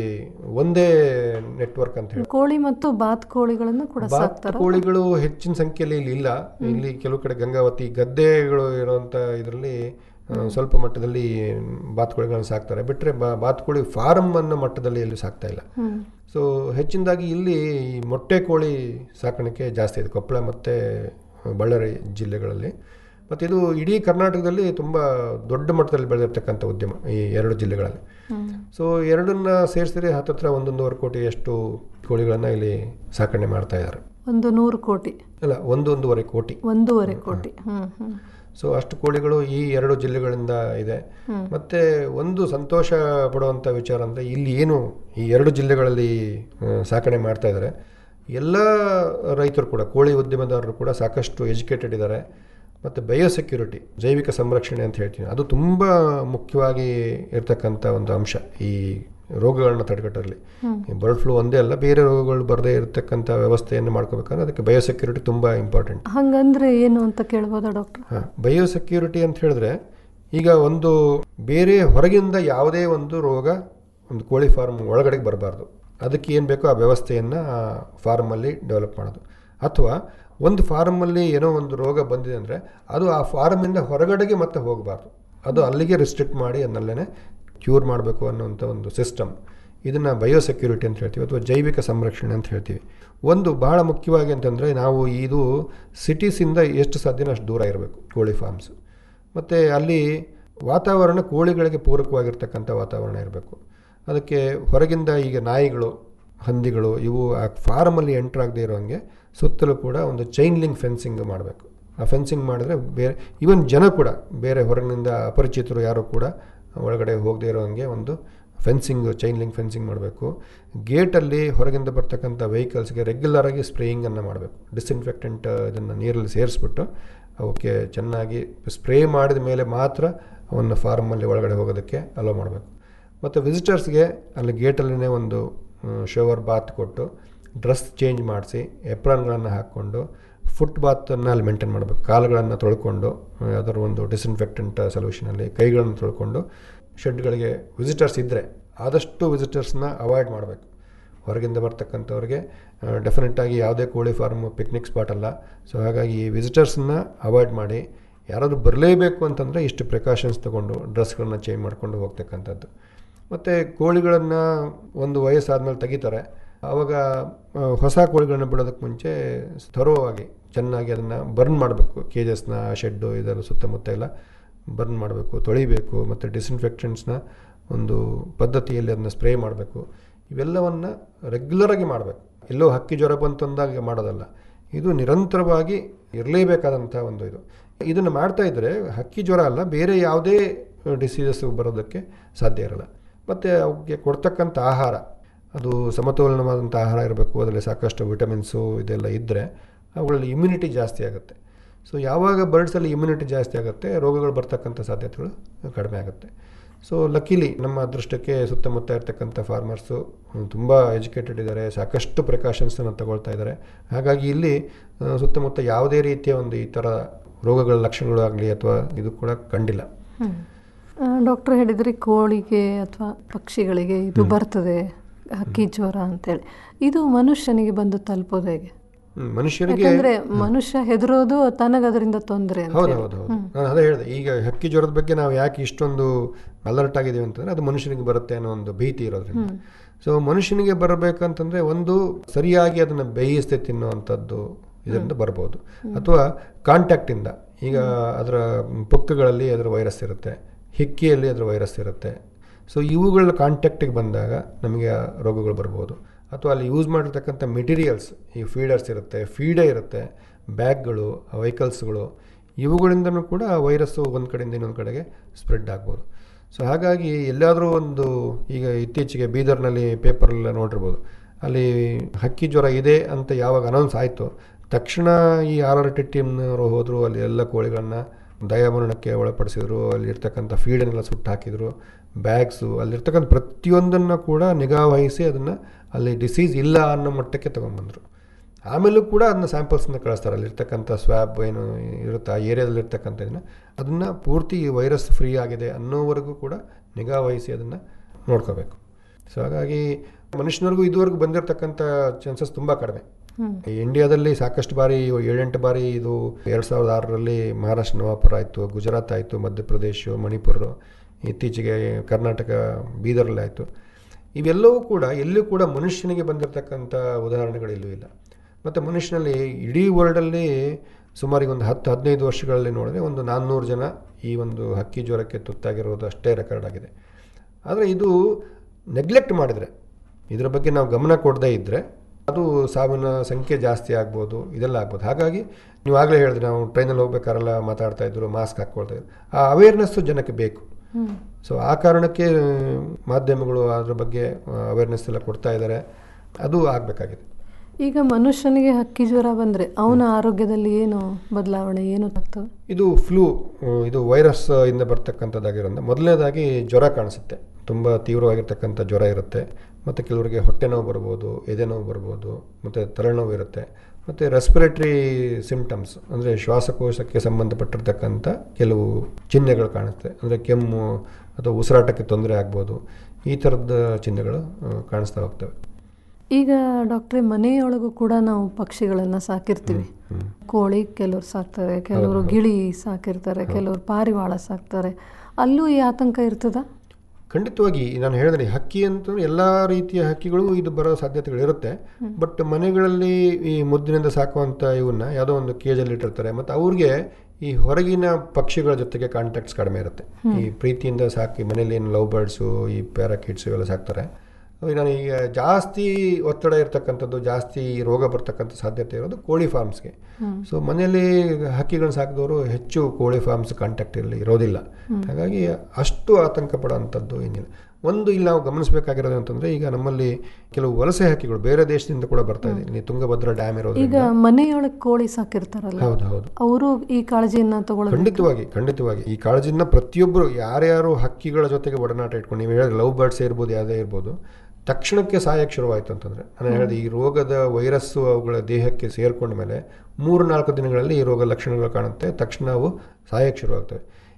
ಒಂದೇ ನೆಟ್ವರ್ಕ್ ಅಂತ ಹೇಳಿ ಕೋಳಿ ಮತ್ತು ಬಾತ್ ಕೋಳಿಗಳನ್ನು ಕೂಡ ಬಾತ್ ಸಾಕ್ತಾರ ಕೋಳಿಗಳು ಹೆಚ್ಚಿನ ಸಂಖ್ಯೆಯಲ್ಲಿ ಇಲ್ಲಿ ಇಲ್ಲ ಇಲ್ಲಿ ಕೆಲವು ಕಡೆ ಗಂಗಾವತಿ ಗದ್ದೆಗಳು ಇರುವಂತ ಇದರಲ್ಲಿ ಸ್ವಲ್ಪ ಮಟ್ಟದಲ್ಲಿ ಬಾತುಕೋಳಿಗಳನ್ನು ಸಾಕ್ತಾರೆ ಬಿಟ್ಟರೆ ಬಾತುಕೋಳಿ ಫಾರಂ ಅನ್ನೋ ಮಟ್ಟದಲ್ಲಿ ಎಲ್ಲಿ ಸಾಕ್ತಾ ಇಲ್ಲ ಸೊ ಹೆಚ್ಚಿನದಾಗಿ ಇಲ್ಲಿ ಈ ಮೊಟ್ಟೆ ಕೋಳಿ ಸಾಕಾಣಿಕೆ ಜಾಸ್ತಿ ಇದೆ ಕೊಪ್ಪಳ ಮತ್ತು ಬಳ್ಳಾರಿ ಜಿಲ್ಲೆಗಳಲ್ಲಿ ಮತ್ತು ಇದು ಇಡೀ ಕರ್ನಾಟಕದಲ್ಲಿ ತುಂಬ ದೊಡ್ಡ ಮಟ್ಟದಲ್ಲಿ ಬೆಳೆದಿರ್ತಕ್ಕಂಥ ಉದ್ಯಮ ಈ ಎರಡು ಜಿಲ್ಲೆಗಳಲ್ಲಿ ಸೊ ಎರಡನ್ನ ಸೇರಿಸಿದ್ರೆ ಹತ್ತತ್ರ ಒಂದೊಂದೂವರೆ ಕೋಟಿಯಷ್ಟು ಕೋಳಿಗಳನ್ನು ಇಲ್ಲಿ ಸಾಕಣೆ ಮಾಡ್ತಾ ಇದ್ದಾರೆ ಒಂದು ನೂರು ಕೋಟಿ ಅಲ್ಲ ಒಂದೊಂದೂವರೆ ಕೋಟಿ ಒಂದೂವರೆ ಕೋಟಿ ಹ್ಮ್ ಹ್ಮ್ ಸೊ ಅಷ್ಟು ಕೋಳಿಗಳು ಈ ಎರಡು ಜಿಲ್ಲೆಗಳಿಂದ ಇದೆ ಮತ್ತೆ ಒಂದು ಸಂತೋಷ ಪಡುವಂಥ ವಿಚಾರ ಅಂದರೆ ಇಲ್ಲಿ ಏನು ಈ ಎರಡು ಜಿಲ್ಲೆಗಳಲ್ಲಿ ಆ, ಸಾಕಣೆ ಮಾಡ್ತಾ ಇದ್ದಾರೆ ಎಲ್ಲ ರೈತರು ಕೂಡ ಕೋಳಿ ಉದ್ಯಮದಾರರು ಕೂಡ ಸಾಕಷ್ಟು ಎಜುಕೇಟೆಡ್ ಇದ್ದಾರೆ ಮತ್ತು ಬಯೋಸೆಕ್ಯೂರಿಟಿ ಜೈವಿಕ ಸಂರಕ್ಷಣೆ ಅಂತ ಹೇಳ್ತೀನಿ ಅದು ತುಂಬ ಮುಖ್ಯವಾಗಿ ಇರ್ತಕ್ಕಂಥ ಒಂದು ಅಂಶ ಈ ರೋಗಗಳನ್ನ ತಡೆಗಟ್ಟಲ್ಲಿ ಬರ್ಡ್ ಫ್ಲೂ ಒಂದೇ ಅಲ್ಲ ಬೇರೆ ರೋಗಗಳು ಬರದೇ ಇರತಕ್ಕಂಥ ವ್ಯವಸ್ಥೆಯನ್ನು ಮಾಡ್ಕೋಬೇಕಂದ್ರೆ ಅದಕ್ಕೆ ಬಯೋಸೆಕ್ಯೂರಿಟಿ ತುಂಬ ಇಂಪಾರ್ಟೆಂಟ್ ಹಂಗಂದ್ರೆ ಏನು ಅಂತ ಕೇಳ್ಬೋದಾ ಡಾಕ್ಟರ್ ಹಾಂ ಬಯೋಸೆಕ್ಯೂರಿಟಿ ಅಂತ ಹೇಳಿದ್ರೆ ಈಗ ಒಂದು ಬೇರೆ ಹೊರಗಿಂದ ಯಾವುದೇ ಒಂದು ರೋಗ ಒಂದು ಕೋಳಿ ಫಾರ್ಮ್ ಒಳಗಡೆಗೆ ಬರಬಾರ್ದು ಅದಕ್ಕೆ ಏನು ಬೇಕೋ ಆ ವ್ಯವಸ್ಥೆಯನ್ನು ಆ ಫಾರ್ಮಲ್ಲಿ ಡೆವಲಪ್ ಮಾಡೋದು ಅಥವಾ ಒಂದು ಫಾರ್ಮಲ್ಲಿ ಏನೋ ಒಂದು ರೋಗ ಬಂದಿದೆ ಅಂದರೆ ಅದು ಆ ಫಾರ್ಮಿಂದ ಹೊರಗಡೆಗೆ ಮತ್ತೆ ಹೋಗಬಾರ್ದು ಅದು ಅಲ್ಲಿಗೆ ರಿಸ್ಟ್ರಿಕ್ಟ್ ಮಾಡಿ ಅದನ್ನಲ್ಲೇ ಕ್ಯೂರ್ ಮಾಡಬೇಕು ಅನ್ನೋಂಥ ಒಂದು ಸಿಸ್ಟಮ್ ಇದನ್ನು ಬಯೋಸೆಕ್ಯೂರಿಟಿ ಅಂತ ಹೇಳ್ತೀವಿ ಅಥವಾ ಜೈವಿಕ ಸಂರಕ್ಷಣೆ ಅಂತ ಹೇಳ್ತೀವಿ ಒಂದು ಬಹಳ ಮುಖ್ಯವಾಗಿ ಅಂತಂದರೆ ನಾವು ಇದು ಸಿಟೀಸಿಂದ ಎಷ್ಟು ಸಾಧ್ಯನೋ ಅಷ್ಟು ದೂರ ಇರಬೇಕು ಕೋಳಿ ಫಾರ್ಮ್ಸ್ ಮತ್ತು ಅಲ್ಲಿ ವಾತಾವರಣ ಕೋಳಿಗಳಿಗೆ ಪೂರಕವಾಗಿರ್ತಕ್ಕಂಥ ವಾತಾವರಣ ಇರಬೇಕು ಅದಕ್ಕೆ ಹೊರಗಿಂದ ಈಗ ನಾಯಿಗಳು ಹಂದಿಗಳು ಇವು ಆ ಫಾರ್ಮಲ್ಲಿ ಎಂಟ್ರ್ ಆಗದೆ ಇರೋಂಗೆ ಸುತ್ತಲೂ ಕೂಡ ಒಂದು ಚೈನ್ ಲಿಂಕ್ ಫೆನ್ಸಿಂಗ್ ಮಾಡಬೇಕು ಆ ಫೆನ್ಸಿಂಗ್ ಮಾಡಿದ್ರೆ ಬೇರೆ ಈವನ್ ಜನ ಕೂಡ ಬೇರೆ ಹೊರಗಿನಿಂದ ಅಪರಿಚಿತರು ಯಾರು ಕೂಡ ಒಳಗಡೆ ಹೋಗದೇ ಇರೋಂಗೆ ಒಂದು ಫೆನ್ಸಿಂಗ್ ಚೈನ್ ಲಿಂಕ್ ಫೆನ್ಸಿಂಗ್ ಮಾಡಬೇಕು ಗೇಟಲ್ಲಿ ಹೊರಗಿಂದ ಬರ್ತಕ್ಕಂಥ ವೆಹಿಕಲ್ಸ್ಗೆ ರೆಗ್ಯುಲರಾಗಿ ಸ್ಪ್ರೇಯಿಂಗನ್ನು ಮಾಡಬೇಕು ಡಿಸ್ಇನ್ಫೆಕ್ಟೆಂಟ್ ಇದನ್ನು ನೀರಲ್ಲಿ ಸೇರಿಸ್ಬಿಟ್ಟು ಅವಕ್ಕೆ ಚೆನ್ನಾಗಿ ಸ್ಪ್ರೇ ಮಾಡಿದ ಮೇಲೆ ಮಾತ್ರ ಅವನ್ನ ಫಾರ್ಮಲ್ಲಿ ಒಳಗಡೆ ಹೋಗೋದಕ್ಕೆ ಅಲೋ ಮಾಡಬೇಕು ಮತ್ತು ವಿಸಿಟರ್ಸ್ಗೆ ಅಲ್ಲಿ ಗೇಟಲ್ಲೇ ಒಂದು ಶವರ್ ಬಾತ್ ಕೊಟ್ಟು ಡ್ರೆಸ್ ಚೇಂಜ್ ಮಾಡಿಸಿ ಎಪ್ರಾನ್ಗಳನ್ನು ಹಾಕ್ಕೊಂಡು ಫುಟ್ ಬಾತನ್ನು ಅಲ್ಲಿ ಮೇಂಟೈನ್ ಮಾಡಬೇಕು ಕಾಲುಗಳನ್ನು ತೊಳ್ಕೊಂಡು ಯಾವ್ದಾದ್ರು ಒಂದು ಡಿಸ್ಇನ್ಫೆಕ್ಟೆಂಟ್ ಸೊಲ್ಯೂಷನಲ್ಲಿ ಕೈಗಳನ್ನು ತೊಳ್ಕೊಂಡು ಶೆಡ್ಗಳಿಗೆ ವಿಸಿಟರ್ಸ್ ಇದ್ದರೆ ಆದಷ್ಟು ವಿಸಿಟರ್ಸ್ನ ಅವಾಯ್ಡ್ ಮಾಡಬೇಕು ಹೊರಗಿಂದ ಬರ್ತಕ್ಕಂಥವ್ರಿಗೆ ಡೆಫಿನೆಟ್ ಆಗಿ ಯಾವುದೇ ಕೋಳಿ ಫಾರ್ಮ್ ಪಿಕ್ನಿಕ್ ಸ್ಪಾಟ್ ಅಲ್ಲ ಸೊ ಹಾಗಾಗಿ ವಿಸಿಟರ್ಸ್ನ ಅವಾಯ್ಡ್ ಮಾಡಿ ಯಾರಾದರೂ ಬರಲೇಬೇಕು ಅಂತಂದರೆ ಇಷ್ಟು ಪ್ರಿಕಾಷನ್ಸ್ ತೊಗೊಂಡು ಡ್ರೆಸ್ಗಳನ್ನ ಚೇಂಜ್ ಮಾಡಿಕೊಂಡು ಹೋಗ್ತಕ್ಕಂಥದ್ದು ಮತ್ತು ಕೋಳಿಗಳನ್ನು ಒಂದು ವಯಸ್ಸಾದ್ಮೇಲೆ ತೆಗಿತಾರೆ ಆವಾಗ ಆ, ಹೊಸ ಕೋಳಿಗಳನ್ನ ಬಿಡೋದಕ್ಕೆ ಮುಂಚೆ ಥರೋವಾಗಿ ಚೆನ್ನಾಗಿ ಅದನ್ನು ಬರ್ನ್ ಮಾಡಬೇಕು ಕೇಜಸ್ನ ಶೆಡ್ಡು ಇದೆಲ್ಲ ಸುತ್ತಮುತ್ತ ಎಲ್ಲ ಬರ್ನ್ ಮಾಡಬೇಕು ತೊಳಿಬೇಕು ಮತ್ತು ಡಿಸ್ಇನ್ಫೆಕ್ಷನ್ಸ್ನ ಒಂದು ಪದ್ಧತಿಯಲ್ಲಿ ಅದನ್ನ ಸ್ಪ್ರೇ ಮಾಡಬೇಕು ಇವೆಲ್ಲವನ್ನು ರೆಗ್ಯುಲರಾಗಿ ಮಾಡಬೇಕು ಎಲ್ಲೋ ಹಕ್ಕಿ ಜ್ವರ ಬಂತು ಅಂದಾಗ ಮಾಡೋದಲ್ಲ ಇದು ನಿರಂತರವಾಗಿ ಇರಲೇಬೇಕಾದಂಥ ಒಂದು ಇದು ಇದನ್ನು ಮಾಡ್ತಾ ಇದ್ದರೆ ಹಕ್ಕಿ ಜ್ವರ ಅಲ್ಲ ಬೇರೆ ಯಾವುದೇ ಡಿಸೀಸಸ್ ಬರೋದಕ್ಕೆ ಸಾಧ್ಯ ಇರಲ್ಲ ಮತ್ತು ಅವಕ್ಕೆ ಕೊಡ್ತಕ್ಕಂಥ ಆಹಾರ ಅದು ಸಮತೋಲನವಾದಂಥ ಆಹಾರ ಇರಬೇಕು ಅದರಲ್ಲಿ ಸಾಕಷ್ಟು ವಿಟಮಿನ್ಸು ಇದೆಲ್ಲ ಇದ್ದರೆ ಅವುಗಳಲ್ಲಿ ಇಮ್ಯುನಿಟಿ ಜಾಸ್ತಿ ಆಗುತ್ತೆ ಸೊ ಯಾವಾಗ ಬರ್ಡ್ಸಲ್ಲಿ ಇಮ್ಯುನಿಟಿ ಜಾಸ್ತಿ ಆಗುತ್ತೆ ರೋಗಗಳು ಬರ್ತಕ್ಕಂಥ ಸಾಧ್ಯತೆಗಳು ಕಡಿಮೆ ಆಗುತ್ತೆ ಸೊ ಲಕ್ಕಿಲಿ ನಮ್ಮ ಅದೃಷ್ಟಕ್ಕೆ ಸುತ್ತಮುತ್ತ ಇರ್ತಕ್ಕಂಥ ಫಾರ್ಮರ್ಸು ತುಂಬ ಎಜುಕೇಟೆಡ್ ಇದ್ದಾರೆ ಸಾಕಷ್ಟು ಪ್ರಿಕಾಷನ್ಸನ್ನು ತಗೊಳ್ತಾ ಇದ್ದಾರೆ ಹಾಗಾಗಿ ಇಲ್ಲಿ ಆ, ಸುತ್ತಮುತ್ತ ಯಾವುದೇ ರೀತಿಯ ಒಂದು ಈ ಥರ ರೋಗಗಳ ಲಕ್ಷಣಗಳು ಆಗಲಿ ಅಥವಾ ಇದು ಕೂಡ ಕಂಡಿಲ್ಲ ಡಾಕ್ಟರ್ ಹೇಳಿದ್ರಿ ಕೋಳಿಗೆ ಅಥವಾ ಪಕ್ಷಿಗಳಿಗೆ ಇದು ಬರ್ತದೆ ಹಕ್ಕಿ ಜ್ವರ ಅಂತೇಳಿ ಇದು ಮನುಷ್ಯನಿಗೆ ಬಂದು ತಲುಪೋದು ಹೇಗೆ ಹ್ಮ್, ಮನುಷ್ಯರಿಗೆ ಯಾಕಂದ್ರೆ ಮನುಷ್ಯ ಹೆದರೋದು ತನಗೆ ಅದರಿಂದ ತೊಂದರೆ ಅಂತ ಹೌದು ಹೇಳಿ. ಹೌದು ಹೌದು ನಾನು ಅದೇ ಹೇಳಿದೆ ಈಗ ಹಕ್ಕಿ ಜ್ವರದ ಬಗ್ಗೆ ನಾವು ಯಾಕೆ ಇಷ್ಟೊಂದು ಅಲರ್ಟ್ ಆಗಿದ್ದೀವಿ ಅಂತಂದರೆ ಅದು ಮನುಷ್ಯನಿಗೆ ಬರುತ್ತೆ ಅನ್ನೋ ಒಂದು ಭೀತಿ ಇರೋದ್ರಿಂದ ಸೊ ಮನುಷ್ಯನಿಗೆ ಬರಬೇಕಂತಂದರೆ ಒಂದು ಸರಿಯಾಗಿ ಅದನ್ನು ಬೇಯಿಸದೆ ತಿನ್ನುವಂಥದ್ದು ಇದರಿಂದ ಬರ್ಬೋದು ಅಥವಾ ಕಾಂಟ್ಯಾಕ್ಟಿಂದ ಈಗ ಅದರ ಪುಕ್ಕಗಳಲ್ಲಿ ಅದರ ವೈರಸ್ ಇರುತ್ತೆ ಹಿಕ್ಕಿಯಲ್ಲಿ ಅದರ ವೈರಸ್ ಇರುತ್ತೆ ಸೊ ಇವುಗಳ ಕಾಂಟ್ಯಾಕ್ಟಿಗೆ ಬಂದಾಗ ನಮಗೆ ಆ ರೋಗಗಳು ಬರ್ಬೋದು ಅಥವಾ ಅಲ್ಲಿ ಯೂಸ್ ಮಾಡಿರ್ತಕ್ಕಂಥ ಮೆಟೀರಿಯಲ್ಸ್ ಈ ಫೀಡರ್ಸ್ ಇರುತ್ತೆ ಫೀಡೇ ಇರುತ್ತೆ ಬ್ಯಾಗ್ಗಳು ವೆಹಿಕಲ್ಸ್ಗಳು ಇವುಗಳಿಂದನೂ ಕೂಡ ಆ ವೈರಸ್ಸು ಒಂದು ಕಡೆಯಿಂದ ಇನ್ನೊಂದು ಕಡೆಗೆ ಸ್ಪ್ರೆಡ್ ಆಗ್ಬೋದು ಸೊ ಹಾಗಾಗಿ ಎಲ್ಲಾದರೂ ಒಂದು ಈಗ ಇತ್ತೀಚೆಗೆ ಬೀದರ್ನಲ್ಲಿ ಪೇಪರೆಲ್ಲ ನೋಡಿರ್ಬೋದು ಅಲ್ಲಿ ಹಕ್ಕಿ ಜ್ವರ ಇದೆ ಅಂತ ಯಾವಾಗ ಅನೌನ್ಸ್ ಆಯಿತು ತಕ್ಷಣ ಈ ಆರ್ ಆರ್ ಟಿ ಟೀಮ್ನವರು ಹೋದರು ಅಲ್ಲಿ ಎಲ್ಲ ಕೋಳಿಗಳನ್ನ ದಯಾಮರಣಕ್ಕೆ ಒಳಪಡಿಸಿದ್ರು ಅಲ್ಲಿರ್ತಕ್ಕಂಥ ಫೀಡನ್ನೆಲ್ಲ ಸುಟ್ಟು ಹಾಕಿದರು ಬ್ಯಾಗ್ಸು ಅಲ್ಲಿರ್ತಕ್ಕಂಥ ಪ್ರತಿಯೊಂದನ್ನು ಕೂಡ ನಿಗಾ ವಹಿಸಿ ಅದನ್ನು ಅಲ್ಲಿ ಡಿಸೀಸ್ ಇಲ್ಲ ಅನ್ನೋ ಮಟ್ಟಕ್ಕೆ ತೊಗೊಂಬಂದರು ಆಮೇಲೂ ಕೂಡ ಅದನ್ನ ಸ್ಯಾಂಪಲ್ಸ್ನ ಕಳಿಸ್ತಾರೆ ಅಲ್ಲಿರ್ತಕ್ಕಂಥ ಸ್ವ್ಯಾಬ್ ಏನು ಇರುತ್ತೆ ಆ ಏರಿಯಾದಲ್ಲಿರ್ತಕ್ಕಂಥ ಇದನ್ನು ಅದನ್ನು ಪೂರ್ತಿ ವೈರಸ್ ಫ್ರೀ ಆಗಿದೆ ಅನ್ನೋವರೆಗೂ ಕೂಡ ನಿಗಾ ವಹಿಸಿ ಅದನ್ನು ನೋಡ್ಕೋಬೇಕು ಸೊ ಹಾಗಾಗಿ ಮನುಷ್ಯನವ್ರಿಗೂ ಇದುವರೆಗೂ ಬಂದಿರತಕ್ಕಂಥ ಚಾನ್ಸಸ್ ತುಂಬ ಕಡಿಮೆ ಈ ಇಂಡಿಯಾದಲ್ಲಿ ಸಾಕಷ್ಟು ಬಾರಿ ಏಳೆಂಟು ಬಾರಿ ಇದು ಎರಡು ಸಾವಿರದ ಆರರಲ್ಲಿ ಮಹಾರಾಷ್ಟ್ರ ನವಾಪುರ ಆಯಿತು ಗುಜರಾತ್ ಆಯಿತು ಮಧ್ಯಪ್ರದೇಶ ಮಣಿಪುರ ಇತ್ತೀಚೆಗೆ ಕರ್ನಾಟಕ ಬೀದರಲ್ಲಿ ಆಯಿತು ಇವೆಲ್ಲವೂ ಕೂಡ ಎಲ್ಲೂ ಕೂಡ ಮನುಷ್ಯನಿಗೆ ಬಂದಿರತಕ್ಕಂಥ ಉದಾಹರಣೆಗಳು ಎಲ್ಲೂ ಇಲ್ಲ ಮತ್ತು ಮನುಷ್ಯನಲ್ಲಿ ಇಡೀ ವರ್ಲ್ಡಲ್ಲಿ ಸುಮಾರು ಒಂದು ಹತ್ತು ಹದಿನೈದು ವರ್ಷಗಳಲ್ಲಿ ನೋಡಿದ್ರೆ ಒಂದು ನಾನ್ನೂರು ಜನ ಈ ಒಂದು ಹಕ್ಕಿ ಜ್ವರಕ್ಕೆ ತುತ್ತಾಗಿರೋದು ಅಷ್ಟೇ ರೆಕಾರ್ಡ್ ಆಗಿದೆ ಆದರೆ ಇದು ನೆಗ್ಲೆಕ್ಟ್ ಮಾಡಿದರೆ ಇದರ ಬಗ್ಗೆ ನಾವು ಗಮನ ಕೊಡದೇ ಇದ್ದರೆ ಅದು ಸಾವಿನ ಸಂಖ್ಯೆ ಜಾಸ್ತಿ ಆಗ್ಬೋದು ಇದೆಲ್ಲ ಆಗ್ಬೋದು ಹಾಗಾಗಿ ನೀವು ಆಗಲೇ ಹೇಳಿದ್ರೆ ನಾವು ಟ್ರೈನಲ್ಲಿ ಹೋಗ್ಬೇಕಾರೆಲ್ಲ ಮಾತಾಡ್ತಾ ಇದ್ರು ಮಾಸ್ಕ್ ಹಾಕ್ಕೊಳ್ತಾ ಇದ್ರು ಆ ಅವೇರ್ನೆಸ್ಸು ಜನಕ್ಕೆ ಬೇಕು ಸೊ ಆ ಕಾರಣಕ್ಕೆ ಆ, ಮಾಧ್ಯಮಗಳು ಅದ್ರ ಬಗ್ಗೆ ಅವೇರ್ನೆಸ್ ಎಲ್ಲ ಕೊಡ್ತಾ ಇದ್ದಾರೆ ಅದು ಆಗಬೇಕಾಗಿದೆ ಈಗ ಮನುಷ್ಯನಿಗೆ ಹಕ್ಕಿ ಜ್ವರ ಬಂದ್ರೆ ಅವನ ಆರೋಗ್ಯದಲ್ಲಿ ಏನು ಬದಲಾವಣೆ ಏನು ಆಗ್ತವೆ ಇದು ಫ್ಲೂ ಇದು ವೈರಸ್ ಇಂದ ಬರ್ತಕ್ಕಂಥದ್ದಾಗಿರೋದ್ರಿಂದ ಮೊದಲನೇದಾಗಿ ಜ್ವರ ಕಾಣಿಸುತ್ತೆ ತುಂಬ ತೀವ್ರವಾಗಿರ್ತಕ್ಕಂಥ ಜ್ವರ ಇರುತ್ತೆ ಮತ್ತು ಕೆಲವರಿಗೆ ಹೊಟ್ಟೆ ನೋವು ಬರ್ಬೋದು ಎದೆ ನೋವು ಬರ್ಬೋದು ಮತ್ತು ತಲೆನೋವು ಇರುತ್ತೆ ಮತ್ತು ರೆಸ್ಪಿರೇಟ್ರಿ ಸಿಂಪ್ಟಮ್ಸ್ ಅಂದರೆ ಶ್ವಾಸಕೋಶಕ್ಕೆ ಸಂಬಂಧಪಟ್ಟಿರ್ತಕ್ಕಂಥ ಕೆಲವು ಚಿಹ್ನೆಗಳು ಕಾಣುತ್ತೆ ಅಂದರೆ ಕೆಮ್ಮು ಅಥವಾ ಉಸಿರಾಟಕ್ಕೆ ತೊಂದರೆ ಆಗ್ಬೋದು ಈ ಥರದ ಚಿಹ್ನೆಗಳು ಆ, ಕಾಣಿಸ್ತಾ ಹೋಗ್ತವೆ ಈಗ ಡಾಕ್ಟ್ರೆ ಮನೆಯೊಳಗೂ ಕೂಡ ನಾವು ಪಕ್ಷಿಗಳನ್ನ ಸಾಕಿರ್ತೀವಿ ಕೋಳಿ ಕೆಲವ್ರು ಸಾಕ್ತಾರೆ ಕೆಲವರು ಗಿಳಿ ಸಾಕಿರ್ತಾರೆ ಕೆಲವರು ಪಾರಿವಾಳ ಸಾಕ್ತಾರೆ ಅಲ್ಲೂ ಈ ಆತಂಕ ಇರ್ತದ ಖಂಡಿತವಾಗಿ ನಾನು ಹೇಳಿದ್ರೆ ಹಕ್ಕಿ ಅಂತಂದ್ರೆ ಎಲ್ಲ ರೀತಿಯ ಹಕ್ಕಿಗಳು ಇದು ಬರೋ ಸಾಧ್ಯತೆಗಳಿರುತ್ತೆ ಬಟ್ ಮನೆಗಳಲ್ಲಿ ಈ ಮುದ್ದಿನಿಂದ ಸಾಕುವಂಥ ಇವನ್ನ ಯಾವುದೋ ಒಂದು ಕೇಜಲ್ಲಿ ಇಟ್ಟಿರ್ತಾರೆ ಮತ್ತು ಅವ್ರಿಗೆ ಈ ಹೊರಗಿನ ಪಕ್ಷಿಗಳ ಜೊತೆಗೆ ಕಾಂಟ್ಯಾಕ್ಟ್ಸ್ ಕಡಿಮೆ ಇರುತ್ತೆ ಈ ಪ್ರೀತಿಯಿಂದ ಸಾಕಿ ಮನೇಲಿ ಏನು ಲವ್ ಬರ್ಡ್ಸು ಈ ಪ್ಯಾರಾಕಿಟ್ಸು ಇವೆಲ್ಲ ಸಾಕ್ತಾರೆ ಅವು ನಾನು ಈಗ ಜಾಸ್ತಿ ಒತ್ತಡ ಇರ್ತಕ್ಕಂಥದ್ದು ಜಾಸ್ತಿ ರೋಗ ಬರ್ತಕ್ಕಂಥ ಸಾಧ್ಯತೆ ಇರೋದು ಕೋಳಿ ಫಾರ್ಮ್ಸ್ಗೆ ಸೊ ಮನೆಯಲ್ಲಿ ಹಕ್ಕಿಗಳನ್ನ ಸಾಕಿದವರು ಹೆಚ್ಚು ಕೋಳಿ ಫಾರ್ಮ್ಸ್ ಕಾಂಟ್ಯಾಕ್ಟ್ ಇರಲಿ ಇರೋದಿಲ್ಲ ಹಾಗಾಗಿ ಅಷ್ಟು ಆತಂಕ ಪಡೋವಂಥದ್ದು ಏನಿಲ್ಲ ಒಂದು ಇಲ್ಲಿ ನಾವು ಗಮನಿಸಬೇಕಾಗಿರೋದು ಅಂತಂದ್ರೆ ಈಗ ನಮ್ಮಲ್ಲಿ ಕೆಲವು ವಲಸೆ ಹಕ್ಕಿಗಳು ಬೇರೆ ದೇಶದಿಂದ ಕೂಡ ಬರ್ತಾ ಇದೆ ಇಲ್ಲಿ ತುಂಗಭದ್ರಾ ಡ್ಯಾಮ್ ಈಗ ಇರೋದ್ರಿಂದ ಮನೆಯೊಳಗೆ ಕೋಳಿ ಸಾಕಿರ್ತಾರಲ್ಲ ಹೌದು ಹೌದು ಅವರು ಈ ಕಾಳಜಿಯನ್ನ ತಗೊಳ್ಳೋದು ಖಂಡಿತವಾಗಿ ಖಂಡಿತವಾಗಿ ಈ ಕಾಳಜಿನ ಪ್ರತಿಯೊಬ್ಬರು ಯಾರ್ಯಾರು ಹಕ್ಕಿಗಳ ಜೊತೆಗೆ ಒಡನಾಟ ಇಟ್ಕೊಂಡು ನೀವು ಹೇಳಿದ್ರೆ ಲವ್ ಬರ್ಡ್ಸ್ ಇರ್ಬೋದು ಯಾವುದೇ ಇರ್ಬೋದು ತಕ್ಷಣಕ್ಕೆ ಸಾಯಕ್ಕೆ ಶುರುವಾಯಿತು ಅಂತಂದರೆ ನಾನು ಹೇಳಿದೆ ಈ ರೋಗದ ವೈರಸ್ಸು ಅವುಗಳ ದೇಹಕ್ಕೆ ಸೇರ್ಕೊಂಡ ಮೇಲೆ ಮೂರು ನಾಲ್ಕು ದಿನಗಳಲ್ಲಿ ಈ ರೋಗ ಲಕ್ಷಣಗಳು ಕಾಣುತ್ತೆ ತಕ್ಷಣ ಅವು ಸಾಯಕ್ಕೆ ಶುರುವಾಗ್ತವೆ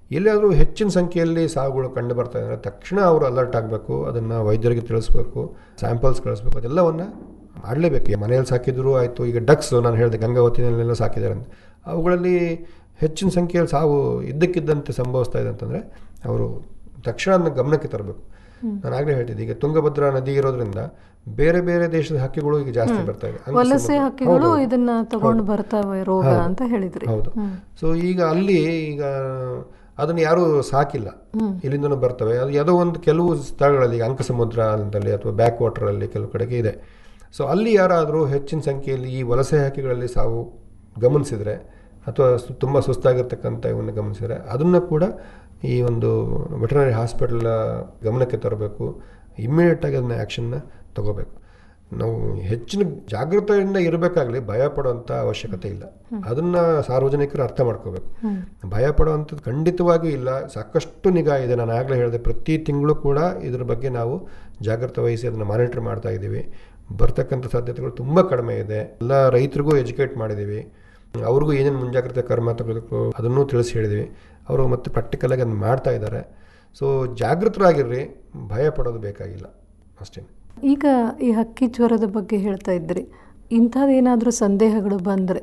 ಎಲ್ಲಿಯಾದರೂ ಹೆಚ್ಚಿನ ಸಂಖ್ಯೆಯಲ್ಲಿ ಸಾವುಗಳು ಕಂಡು ಬರ್ತಾ ಇದ್ದಾರೆ ತಕ್ಷಣ ಅವರು ಅಲರ್ಟ್ ಆಗಬೇಕು ಅದನ್ನು ವೈದ್ಯರಿಗೆ ತಿಳಿಸ್ಬೇಕು ಸ್ಯಾಂಪಲ್ಸ್ ಕಳಿಸ್ಬೇಕು ಅದೆಲ್ಲವನ್ನು ಮಾಡಲೇಬೇಕು ಮನೆಯಲ್ಲಿ ಸಾಕಿದ್ರು ಆಯಿತು ಈಗ ಡಕ್ಸ್ ನಾನು ಹೇಳಿದೆ ಗಂಗಾವತಿನಲ್ಲೆಲ್ಲ ಸಾಕಿದ್ದಾರೆ ಅಂತ ಅವುಗಳಲ್ಲಿ ಹೆಚ್ಚಿನ ಸಂಖ್ಯೆಯಲ್ಲಿ ಸಾವು ಇದ್ದಕ್ಕಿದ್ದಂತೆ ಸಂಭವಿಸ್ತಾ ಇದೆ ಅಂತಂದರೆ ಅವರು ತಕ್ಷಣ ಅದನ್ನ ಗಮನಕ್ಕೆ ತರಬೇಕು ನಾನು ಆಗಲೇ ಹೇಳ್ತಿದ್ದೆ ಈಗ ತುಂಗಭದ್ರಾ ನದಿ ಇರೋದ್ರಿಂದ ಬೇರೆ ಬೇರೆ ದೇಶದ ಹಕ್ಕಿಗಳು ಈಗ ಜಾಸ್ತಿ ಬರ್ತಾ ಇದೆ ಅಂಗ ವಲಸೆ ಸಮುದ್ರ- ಹಕ್ಕಿಗಳು ಹೌದು, ಹೌದು. ಇದನ್ನ ತಗೊಂಡು ಹೌದು. ಬರ್ತಾವೆ ರೋಗ ಹೌದು. ಅಂತ ಹೇಳಿದ್ರಿ ಹೌದು ಸೊ ಈಗ ಅಲ್ಲಿ ಈಗ ಅದನ್ನು ಯಾರೂ ಸಾಕಿಲ್ಲ ಇಲ್ಲಿಂದನೂ ಬರ್ತವೆ ಅದು ಯಾವುದೋ ಒಂದು ಕೆಲವು ಸ್ಥಳಗಳಲ್ಲಿ ಈಗ ಅಂಕಸಮುದ್ರ ಅಂತಲ್ಲಿ ಅಥವಾ ಬ್ಯಾಕ್ ವಾಟರಲ್ಲಿ ಕೆಲವು ಕಡೆಗೆ ಇದೆ ಸೊ ಅಲ್ಲಿ ಯಾರಾದರೂ ಹೆಚ್ಚಿನ ಸಂಖ್ಯೆಯಲ್ಲಿ ಈ ವಲಸೆ ಹಕ್ಕಿಗಳಲ್ಲಿ ಸಾವು ಗಮನಿಸಿದರೆ ಅಥವಾ ಸು- ತುಂಬ ಸುಸ್ತಾಗಿರ್ತಕ್ಕಂಥ ಇವನ್ನು ಗಮನಿಸಿದರೆ ಅದನ್ನು ಕೂಡ ಈ ಒಂದು ವೆಟರ್ನರಿ ಹಾಸ್ಪಿಟಲ್ ಗಮನಕ್ಕೆ ತರಬೇಕು ಇಮ್ಮಿಡಿಯೇಟಾಗಿ ಅದನ್ನ ಆ್ಯಕ್ಷನ್ನ ತಗೋಬೇಕು ನಾವು ಹೆಚ್ಚಿನ ಜಾಗೃತೆಯಿಂದ ಇರಬೇಕಾಗಲಿ ಭಯ ಪಡುವಂಥ ಅವಶ್ಯಕತೆ ಇಲ್ಲ ಅದನ್ನ ಸಾರ್ವಜನಿಕರು ಅರ್ಥ ಮಾಡ್ಕೋಬೇಕು ಭಯ ಪಡುವಂಥದ್ದು ಖಂಡಿತವಾಗಿಯೂ ಇಲ್ಲ ಸಾಕಷ್ಟು ನಿಗಾ ಇದೆ ನಾನು ಆಗಲೇ ಹೇಳಿದೆ ಪ್ರತಿ ತಿಂಗಳು ಕೂಡ ಇದ್ರ ಬಗ್ಗೆ ನಾವು ಜಾಗ್ರತೆ ವಹಿಸಿ ಅದನ್ನು ಮಾನಿಟರ್ ಮಾಡ್ತಾ ಇದ್ದೀವಿ ಬರ್ತಕ್ಕಂಥ ಸಾಧ್ಯತೆಗಳು ತುಂಬ ಕಡಿಮೆ ಇದೆ ಎಲ್ಲ ರೈತರಿಗೂ ಎಜುಕೇಟ್ ಮಾಡಿದ್ದೀವಿ ಅವ್ರಿಗೂ ಏನೇನು ಮುಂಜಾಗ್ರತೆ ಕ್ರಮ ತಗೋಬೇಕು ಅದನ್ನೂ ತಿಳಿಸಿ ಹೇಳಿದ್ವಿ ಅವರು ಮತ್ತೆ ಪ್ರಾಕ್ಟಿಕಲಾಗಿ ಅದನ್ನು ಮಾಡ್ತಾ ಇದ್ದಾರೆ ಸೊ ಜಾಗೃತರಾಗಿರ್ರಿ ಭಯ ಪಡೋದು ಬೇಕಾಗಿಲ್ಲ ಅಷ್ಟೇ ಈಗ ಈ ಹಕ್ಕಿ ಜ್ವರದ ಬಗ್ಗೆ ಹೇಳ್ತಾ ಇದ್ರಿ ಇಂಥದ್ದೇನಾದರೂ ಸಂದೇಹಗಳು ಬಂದರೆ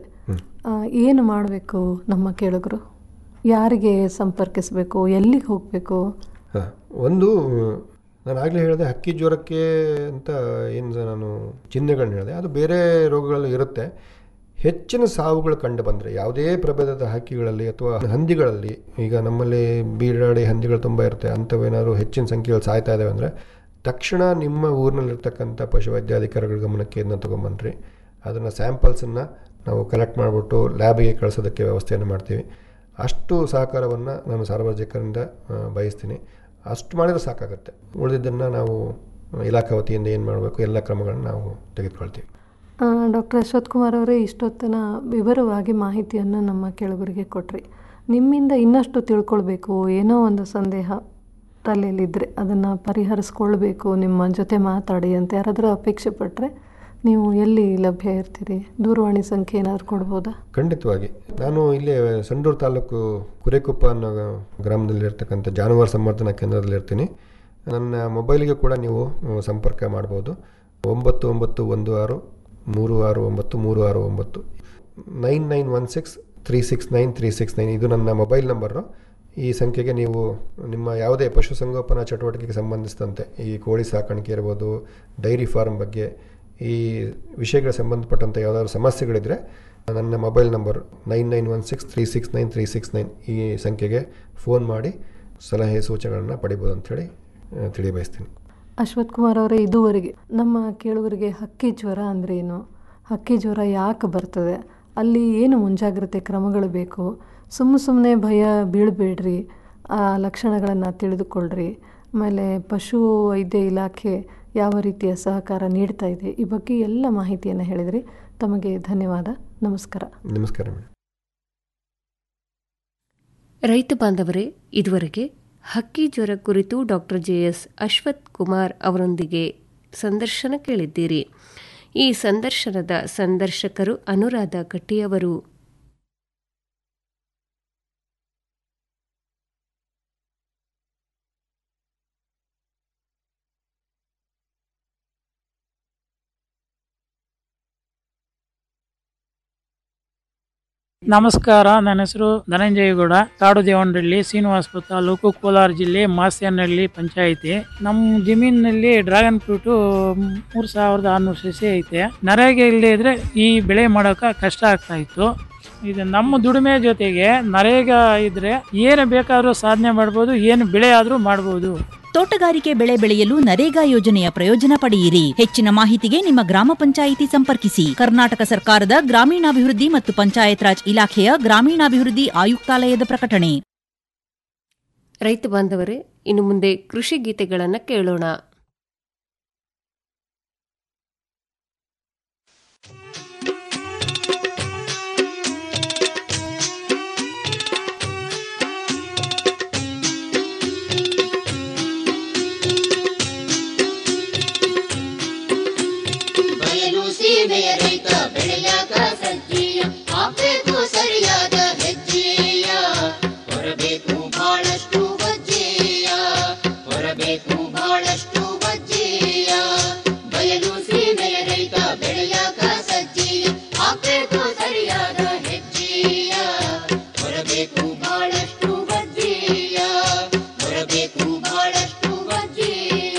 ಏನು ಮಾಡಬೇಕು ನಮ್ಮ ಕೇಳುಗರು ಯಾರಿಗೆ ಸಂಪರ್ಕಿಸಬೇಕು ಎಲ್ಲಿಗೆ ಹೋಗಬೇಕು ಹ, ಒಂದು ನಾನು ಆಗಲೇ ಹೇಳಿದೆ ಹಕ್ಕಿ ಜ್ವರಕ್ಕೆ ಅಂತ ಏನು ನಾನು ಚಿಹ್ನೆಗಳನ್ನ ಹೇಳಿದೆ ಅದು ಬೇರೆ ರೋಗಗಳು ಇರುತ್ತೆ ಹೆಚ್ಚಿನ ಸಾವುಗಳು ಕಂಡು ಬಂದರೆ ಯಾವುದೇ ಪ್ರಭೇದದ ಹಕ್ಕಿಗಳಲ್ಲಿ ಅಥವಾ ಹಂದಿಗಳಲ್ಲಿ ಈಗ ನಮ್ಮಲ್ಲಿ ಬೀಡಾಡಿ ಹಂದಿಗಳು ತುಂಬ ಇರುತ್ತೆ ಅಂಥವೇನಾದ್ರು ಹೆಚ್ಚಿನ ಸಂಖ್ಯೆಯಲ್ಲಿ ಸಾಯ್ತಾ ಇದ್ದಾವೆ ಅಂದರೆ ತಕ್ಷಣ ನಿಮ್ಮ ಊರಿನಲ್ಲಿರ್ತಕ್ಕಂಥ ಪಶುವೈದ್ಯಾಧಿಕಾರಿಗಳ ಗಮನಕ್ಕೆ ಇದನ್ನ ತೊಗೊಂಬನ್ರಿ ಅದನ್ನು ಸ್ಯಾಂಪಲ್ಸನ್ನು ನಾವು ಕಲೆಕ್ಟ್ ಮಾಡಿಬಿಟ್ಟು ಲ್ಯಾಬಿಗೆ ಕಳಿಸೋದಕ್ಕೆ ವ್ಯವಸ್ಥೆಯನ್ನು ಮಾಡ್ತೀವಿ ಅಷ್ಟು ಸಹಕಾರವನ್ನು ನಾನು ಸಾರ್ವಜನಿಕರಿಂದ ಆ, ಬಯಸ್ತೀನಿ ಅಷ್ಟು ಮಾಡಿದ್ರೆ ಸಾಕಾಗುತ್ತೆ ಉಳಿದಿದ್ದನ್ನು ನಾವು ಇಲಾಖಾ ವತಿಯಿಂದ ಏನು ಮಾಡಬೇಕು ಎಲ್ಲ ಕ್ರಮಗಳನ್ನು ನಾವು ತೆಗೆದುಕೊಳ್ತೀವಿ ಡಾಕ್ಟರ್ ಅಶ್ವಥ್ ಕುಮಾರ್ ಅವರೇ ಇಷ್ಟೊತ್ತನ ವಿವರವಾಗಿ ಮಾಹಿತಿಯನ್ನು ನಮ್ಮ ಕೇಳುಗರಿಗೆ ಕೊಟ್ರಿ ನಿಮ್ಮಿಂದ ಇನ್ನಷ್ಟು ತಿಳ್ಕೊಳ್ಬೇಕು ಏನೋ ಒಂದು ಸಂದೇಹ ತಲೆಯಲ್ಲಿದ್ದರೆ ಅದನ್ನು ಪರಿಹರಿಸ್ಕೊಳ್ಬೇಕು ನಿಮ್ಮ ಜೊತೆ ಮಾತಾಡಿ ಅಂತ ಯಾರಾದರೂ ಅಪೇಕ್ಷೆ ಪಟ್ಟರೆ ನೀವು ಎಲ್ಲಿ ಲಭ್ಯ ಇರ್ತೀರಿ ದೂರವಾಣಿ ಸಂಖ್ಯೆ ಏನಾದರೂ ಕೊಡ್ಬೋದಾ ಖಂಡಿತವಾಗಿ ನಾನು ಇಲ್ಲೇ ಸಂಡೂರು ತಾಲೂಕು ಕುರೆಕೊಪ್ಪ ಅನ್ನೋ ಗ್ರಾಮದಲ್ಲಿರ್ತಕ್ಕಂಥ ಜಾನುವಾರು ಸಂವರ್ಧನಾ ಕೇಂದ್ರದಲ್ಲಿರ್ತೀನಿ ನನ್ನ ಮೊಬೈಲಿಗೆ ಕೂಡ ನೀವು ಆ, ಸಂಪರ್ಕ ಮಾಡ್ಬೋದು ಒಂಬತ್ತು ಒಂಬತ್ತು ಒಂದು ಆರು ಮೂರು ಆರು ಒಂಬತ್ತು ಮೂರು ಆರು ಒಂಬತ್ತು nine nine one six three six nine three six nine ಇದು ನನ್ನ ಮೊಬೈಲ್ ನಂಬರು ಈ ಸಂಖ್ಯೆಗೆ ನೀವು ನಿಮ್ಮ ಯಾವುದೇ ಪಶುಸಂಗೋಪನಾ ಚಟುವಟಿಕೆಗೆ ಸಂಬಂಧಿಸಿದಂತೆ ಈ ಕೋಳಿ ಸಾಕಾಣಿಕೆ ಇರ್ಬೋದು ಡೈರಿ ಫಾರ್ಮ್ ಬಗ್ಗೆ ಈ ವಿಷಯಗಳಿಗೆ ಸಂಬಂಧಪಟ್ಟಂಥ ಯಾವುದಾದ್ರು ಸಮಸ್ಯೆಗಳಿದ್ದರೆ ನನ್ನ mobile number nine nine one six three six nine three six nine ಈ ಸಂಖ್ಯೆಗೆ ಫೋನ್ ಮಾಡಿ ಸಲಹೆ ಸೂಚನೆಗಳನ್ನು ಪಡಿಬೋದು ಅಂಥೇಳಿ ಆ, ತಿಳಿಯಬಯಸ್ತೀನಿ ಅಶ್ವಥ್ ಕುಮಾರ್ ಅವರೇ ಇದುವರೆಗೆ ನಮ್ಮ ಕೇಳುಗರಿಗೆ ಹಕ್ಕಿ ಜ್ವರ ಅಂದ್ರೇನು ಹಕ್ಕಿ ಜ್ವರ ಯಾಕೆ ಬರ್ತದೆ ಅಲ್ಲಿ ಏನು ಮುಂಜಾಗ್ರತೆ ಕ್ರಮಗಳು ಬೇಕು ಸುಮ್ಮ ಸುಮ್ಮನೆ ಭಯ ಬೀಳಬೇಡ್ರಿ ಆ ಲಕ್ಷಣಗಳನ್ನು ತಿಳಿದುಕೊಳ್ಳ್ರಿ ಆಮೇಲೆ ಪಶು ವೈದ್ಯ ಇಲಾಖೆ ಯಾವ ರೀತಿಯ ಸಹಕಾರ ನೀಡ್ತಾ ಇದೆ ಈ ಬಗ್ಗೆ ಎಲ್ಲ ಮಾಹಿತಿಯನ್ನು ಹೇಳಿದ್ರಿ ತಮಗೆ ಧನ್ಯವಾದ ನಮಸ್ಕಾರ ನಮಸ್ಕಾರ ಮೇಡಮ್ ರೈತ ಬಾಂಧವರೇ ಇದುವರೆಗೆ ಹಕ್ಕಿ ಜ್ವರ ಕುರಿತು ಡಾಕ್ಟರ್ ಜೆಎಸ್ ಅಶ್ವಥ್ ಕುಮಾರ್ ಅವರೊಂದಿಗೆ ಸಂದರ್ಶನ ಕೇಳಿದ್ದೀರಿ ಈ ಸಂದರ್ಶನದ ಸಂದರ್ಶಕರು ಅನುರಾಧ ಕಟ್ಟಿಯವರು ನಮಸ್ಕಾರ ನನ್ನ ಹೆಸರು ಧನಂಜಯಗೌಡ ಕಾಡು ದೇವನಹಳ್ಳಿ ಶ್ರೀನಿವಾಸಪುರ ತಾಲೂಕು ಕೋಲಾರ ಜಿಲ್ಲೆ ಮಾಸ್ಯನಹಳ್ಳಿ ಪಂಚಾಯಿತಿ ನಮ್ಮ ಜಮೀನಿನಲ್ಲಿ ಡ್ರ್ಯಾಗನ್ ಫ್ರೂಟ್ ಮೂರ್ ಸಾವಿರದ ಆರ್ನೂರು ಸಸಿ ಐತೆ ನರೇಗೆ ಇಲ್ಲದೆ ಇದ್ರೆ ಈ ಬೆಳೆ ಮಾಡೋಕ ಕಷ್ಟ ಆಗ್ತಾ ಇತ್ತು ಇದು ನಮ್ಮ ದುಡಿಮೆ ಜೊತೆಗೆ ನರೇಗ ಇದ್ರೆ ಏನು ಬೇಕಾದ್ರೂ ಸಾಧನೆ ಮಾಡ್ಬೋದು ಏನು ಬೆಳೆ ಆದ್ರೂ ಮಾಡ್ಬೋದು ತೋಟಗಾರಿಕೆ ಬೆಳೆ ಬೆಳೆಯಲು ನರೇಗಾ ಯೋಜನೆಯ ಪ್ರಯೋಜನ ಪಡೆಯಿರಿ ಹೆಚ್ಚಿನ ಮಾಹಿತಿಗೆ ನಿಮ್ಮ ಗ್ರಾಮ ಪಂಚಾಯಿತಿ ಸಂಪರ್ಕಿಸಿ ಕರ್ನಾಟಕ ಸರ್ಕಾರದ ಗ್ರಾಮೀಣಾಭಿವೃದ್ಧಿ ಮತ್ತು ಪಂಚಾಯತ್ ರಾಜ್ ಇಲಾಖೆಯ ಗ್ರಾಮೀಣಾಭಿವೃದ್ಧಿ ಆಯುಕ್ತಾಲಯದ ಪ್ರಕಟಣೆ ರೈತ ಬಾಂಧವರೇ ಇನ್ನು ಮುಂದೆ ಕೃಷಿ ಗೀತೆಗಳನ್ನು ಕೇಳೋಣ ಬಯಲು ಸೀಮೆಯ ರೈತ ಬೆಳೆಯಾಗ ಸಜ್ಜೀಯ ಹಾಕ್ಬೇಕು ಸರಿಯಾದ ಹೆಜ್ಜೆಯ ಹೊರಬೇಕು ಬಾಳ ಸರಿಯಾದ ಹೆಜ್ಜೆಯ ಹೊರಬೇಕು ಬಹಳಷ್ಟು ವಜ್ಜೆಯ ಹೊರಬೇಕು ಬಹಳಷ್ಟು ವಜ್ಜೆಯ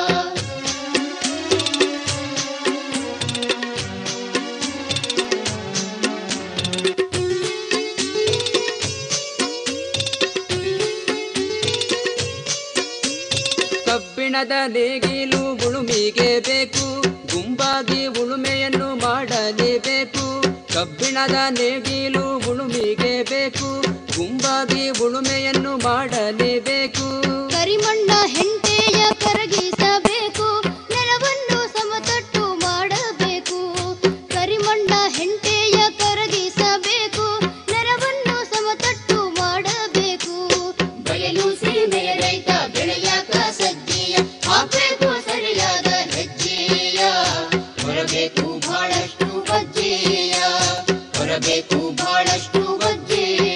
ಕಬ್ಬಿಣದ ನೇಗಿಲು ಉಳುಮಿಗೆ ಬೇಕು ಗುಂಪಾಗಿ ಉಳುಮೆಯನ್ನು ಮಾಡಲೇಬೇಕು ಕಬ್ಬಿಣದ ನೇಗಿಲು ಉಳುಮಿಗೆ ಬೇಕು ಗುಂಪಾಗಿ ಉಳುಮೆಯನ್ನು ಮಾಡಲೇಬೇಕು ಕರಿಮಣ್ಣ ಹೆಂಟೆಯ ಕರಗಿಸಬೇಕು ನೆಲವನ್ನು ಸಮತಟ್ಟು ಮಾಡಬೇಕು ಕರಿಮಣ್ಣ ಹೆಂಟೆಯ ಕರಗಿಸಬೇಕು ನೆಲವನ್ನು ಸಮತಟ್ಟು ಮಾಡಬೇಕು ಬಯಲು ಸೀಮೆಯ ರೈತ ಬೆಳೆಯಾಕ ಸಜ್ಜೆಯ ಹಾಕಬೇಕು ಸರಿಯಾದ ಹೆಜ್ಜೆಯ ಹೊರಬೇಕು ಬಹಳಷ್ಟು ವಜ್ಜೆಯ ಹೊರಬೇಕು ಬಹಳಷ್ಟು ವಜ್ಜೆಯ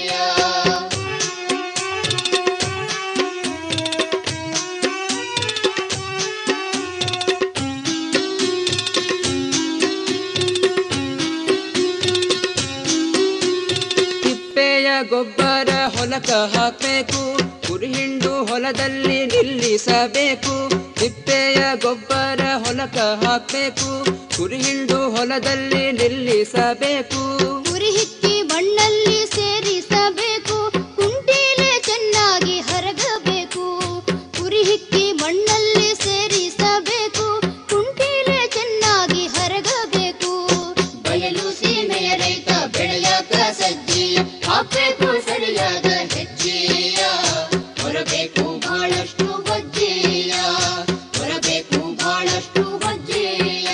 ತಿಪ್ಪೆಯ ಗೊಬ್ಬರ ಹೊಲಕ ಹಾಕಬೇಕು ಕುರಿಹಿಂಡು ಹೊಲದಲ್ಲಿ ನಿಲ್ಲಿಸಬೇಕು ತಿಪ್ಪೆಯ ಗೊಬ್ಬರ ಹೊಲಕ ಹಾಕಬೇಕು ಕುರಿಹಿಂಡು ಹೊಲದಲ್ಲಿ ನಿಲ್ಲಿಸಬೇಕು ಉರಿ ಹಿಕ್ಕಿ ಮಣ್ಣಲ್ಲಿ ಸೇರಿಸಬೇಕು ಕುಂಟೀಲೆ ಚೆನ್ನಾಗಿ ಹರಗಬೇಕು ಉರಿ ಹಿಕ್ಕಿ ಮಣ್ಣಲ್ಲಿ ಸೇರಿಸಬೇಕು ಕುಂಟೀಲೆ ಚೆನ್ನಾಗಿ ಹರಗಬೇಕು ಬಯಲು ಸೀಮೆಯ ರೈತ ಬೆಳೆಯಾಕ ಸಜ್ಜೆಯ ಹಾಕಬೇಕು ಸರಿಯಾದ ಹೆಜ್ಜೆಯ ಹೊರಬೇಕು ಬಹಳಷ್ಟು ವಜ್ಜೆಯ ಹೊರಬೇಕು ಬಹಳಷ್ಟು ವಜ್ಜೆಯ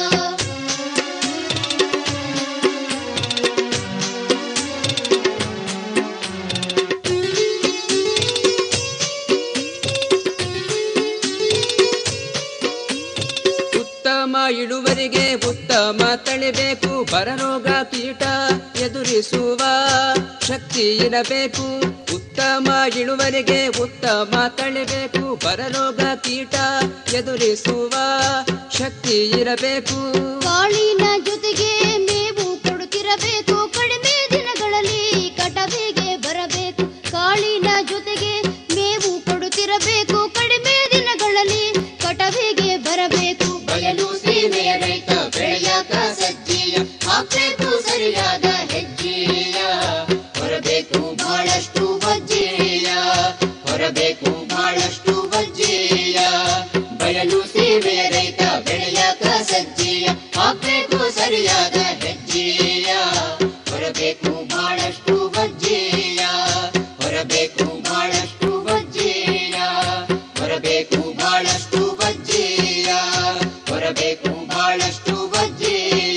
ಉತ್ತಮ ಇಳುವರಿಗೆ ಉತ್ತಮ ತಳಿಬೇಕು ಬರರೋಗ ಕೀಟ ಎದುರಿಸುವ ಶಕ್ತಿ ಇರಬೇಕು ಉತ್ತಮ ಇಳುವರಿಗೆ ಉತ್ತಮ ತಳಿಬೇಕು ಬರರೋಗ ಕೀಟ ಎದುರಿಸುವ ಶಕ್ತಿ ಇರಬೇಕು ಕಾಳಿನ ಜೊತೆಗೆ ಮೇವು ಕೊಡುತ್ತಿರಬೇಕು ಕಡಿಮೆ ದಿನಗಳಲ್ಲಿ ಕಟವಿಗೆ ಬರಬೇಕು ಕಾಳಿನ ಜೊತೆಗೆ ಮೇವು ಕೊಡುತ್ತಿರಬೇಕು ಕಡಿಮೆ ದಿನಗಳಲ್ಲಿ ಕಟವಿಗೆ ಬರಬೇಕು ಬಯಲು ಸೀಮೆಯ ರೈತ ಬೆಳೆಯಾಕ ಸಜ್ಜೆಯ ಹಾಕಬೇಕು ಸರಿಯಾದ ಹೆಜ್ಜೆಯ ಹೊರಬೇಕು ಬಹಳಷ್ಟು ವಜ್ಜೆಯ ಹೊರಬೇಕು ಬಹಳಷ್ಟು ವಜ್ಜೆಯ ಬಯಲು ಸೀಮೆಯ ರೈತ ಬೆಳೆಯಾಕ ಸಜ್ಜೆಯ ಹಾಕಬೇಕು ಸರಿಯಾದ ಹೆಜ್ಜೆಯ ಹೊರಬೇಕು ಬಹಳಷ್ಟು ವಜ್ಜೆಯ ಹೊರಬೇಕು ಬಹಳಷ್ಟು ವಜ್ಜೆಯ ಹೊರಬೇಕು ಬಹಳಷ್ಟು ವಜ್ಜೆಯ ಹೊರಬೇಕು ಬಹಳಷ್ಟು ವಜ್ಜೆಯ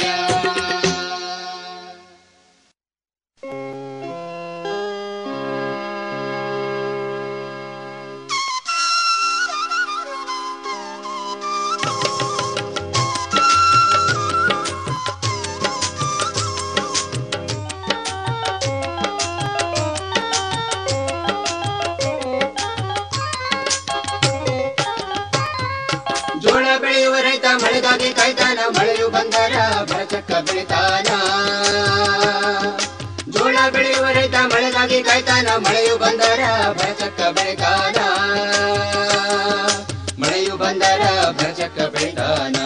ಜೋಳ ಬೆಳೆಯುವ ರೈತ ಮಳೆಗಾಗಿ ಕಾಯ್ತಾನ ಮಳೆಯು ಬಂದರ ಬರಚಕ್ಕ ಬೆಳಿತಾನ ಜೋಳ ಬೆಳೆಯುವ ರೈತ ಮಳೆಗಾಗಿ ಕಾಯ್ತಾನ ಮಳೆಯು ಬಂದರ ಬರಚಕ್ಕ ಬೆಳಿತಾನ ಮಳೆಯು ಬಂದರ ಬರಚಕ್ಕ ಬೆಳಿತಾನ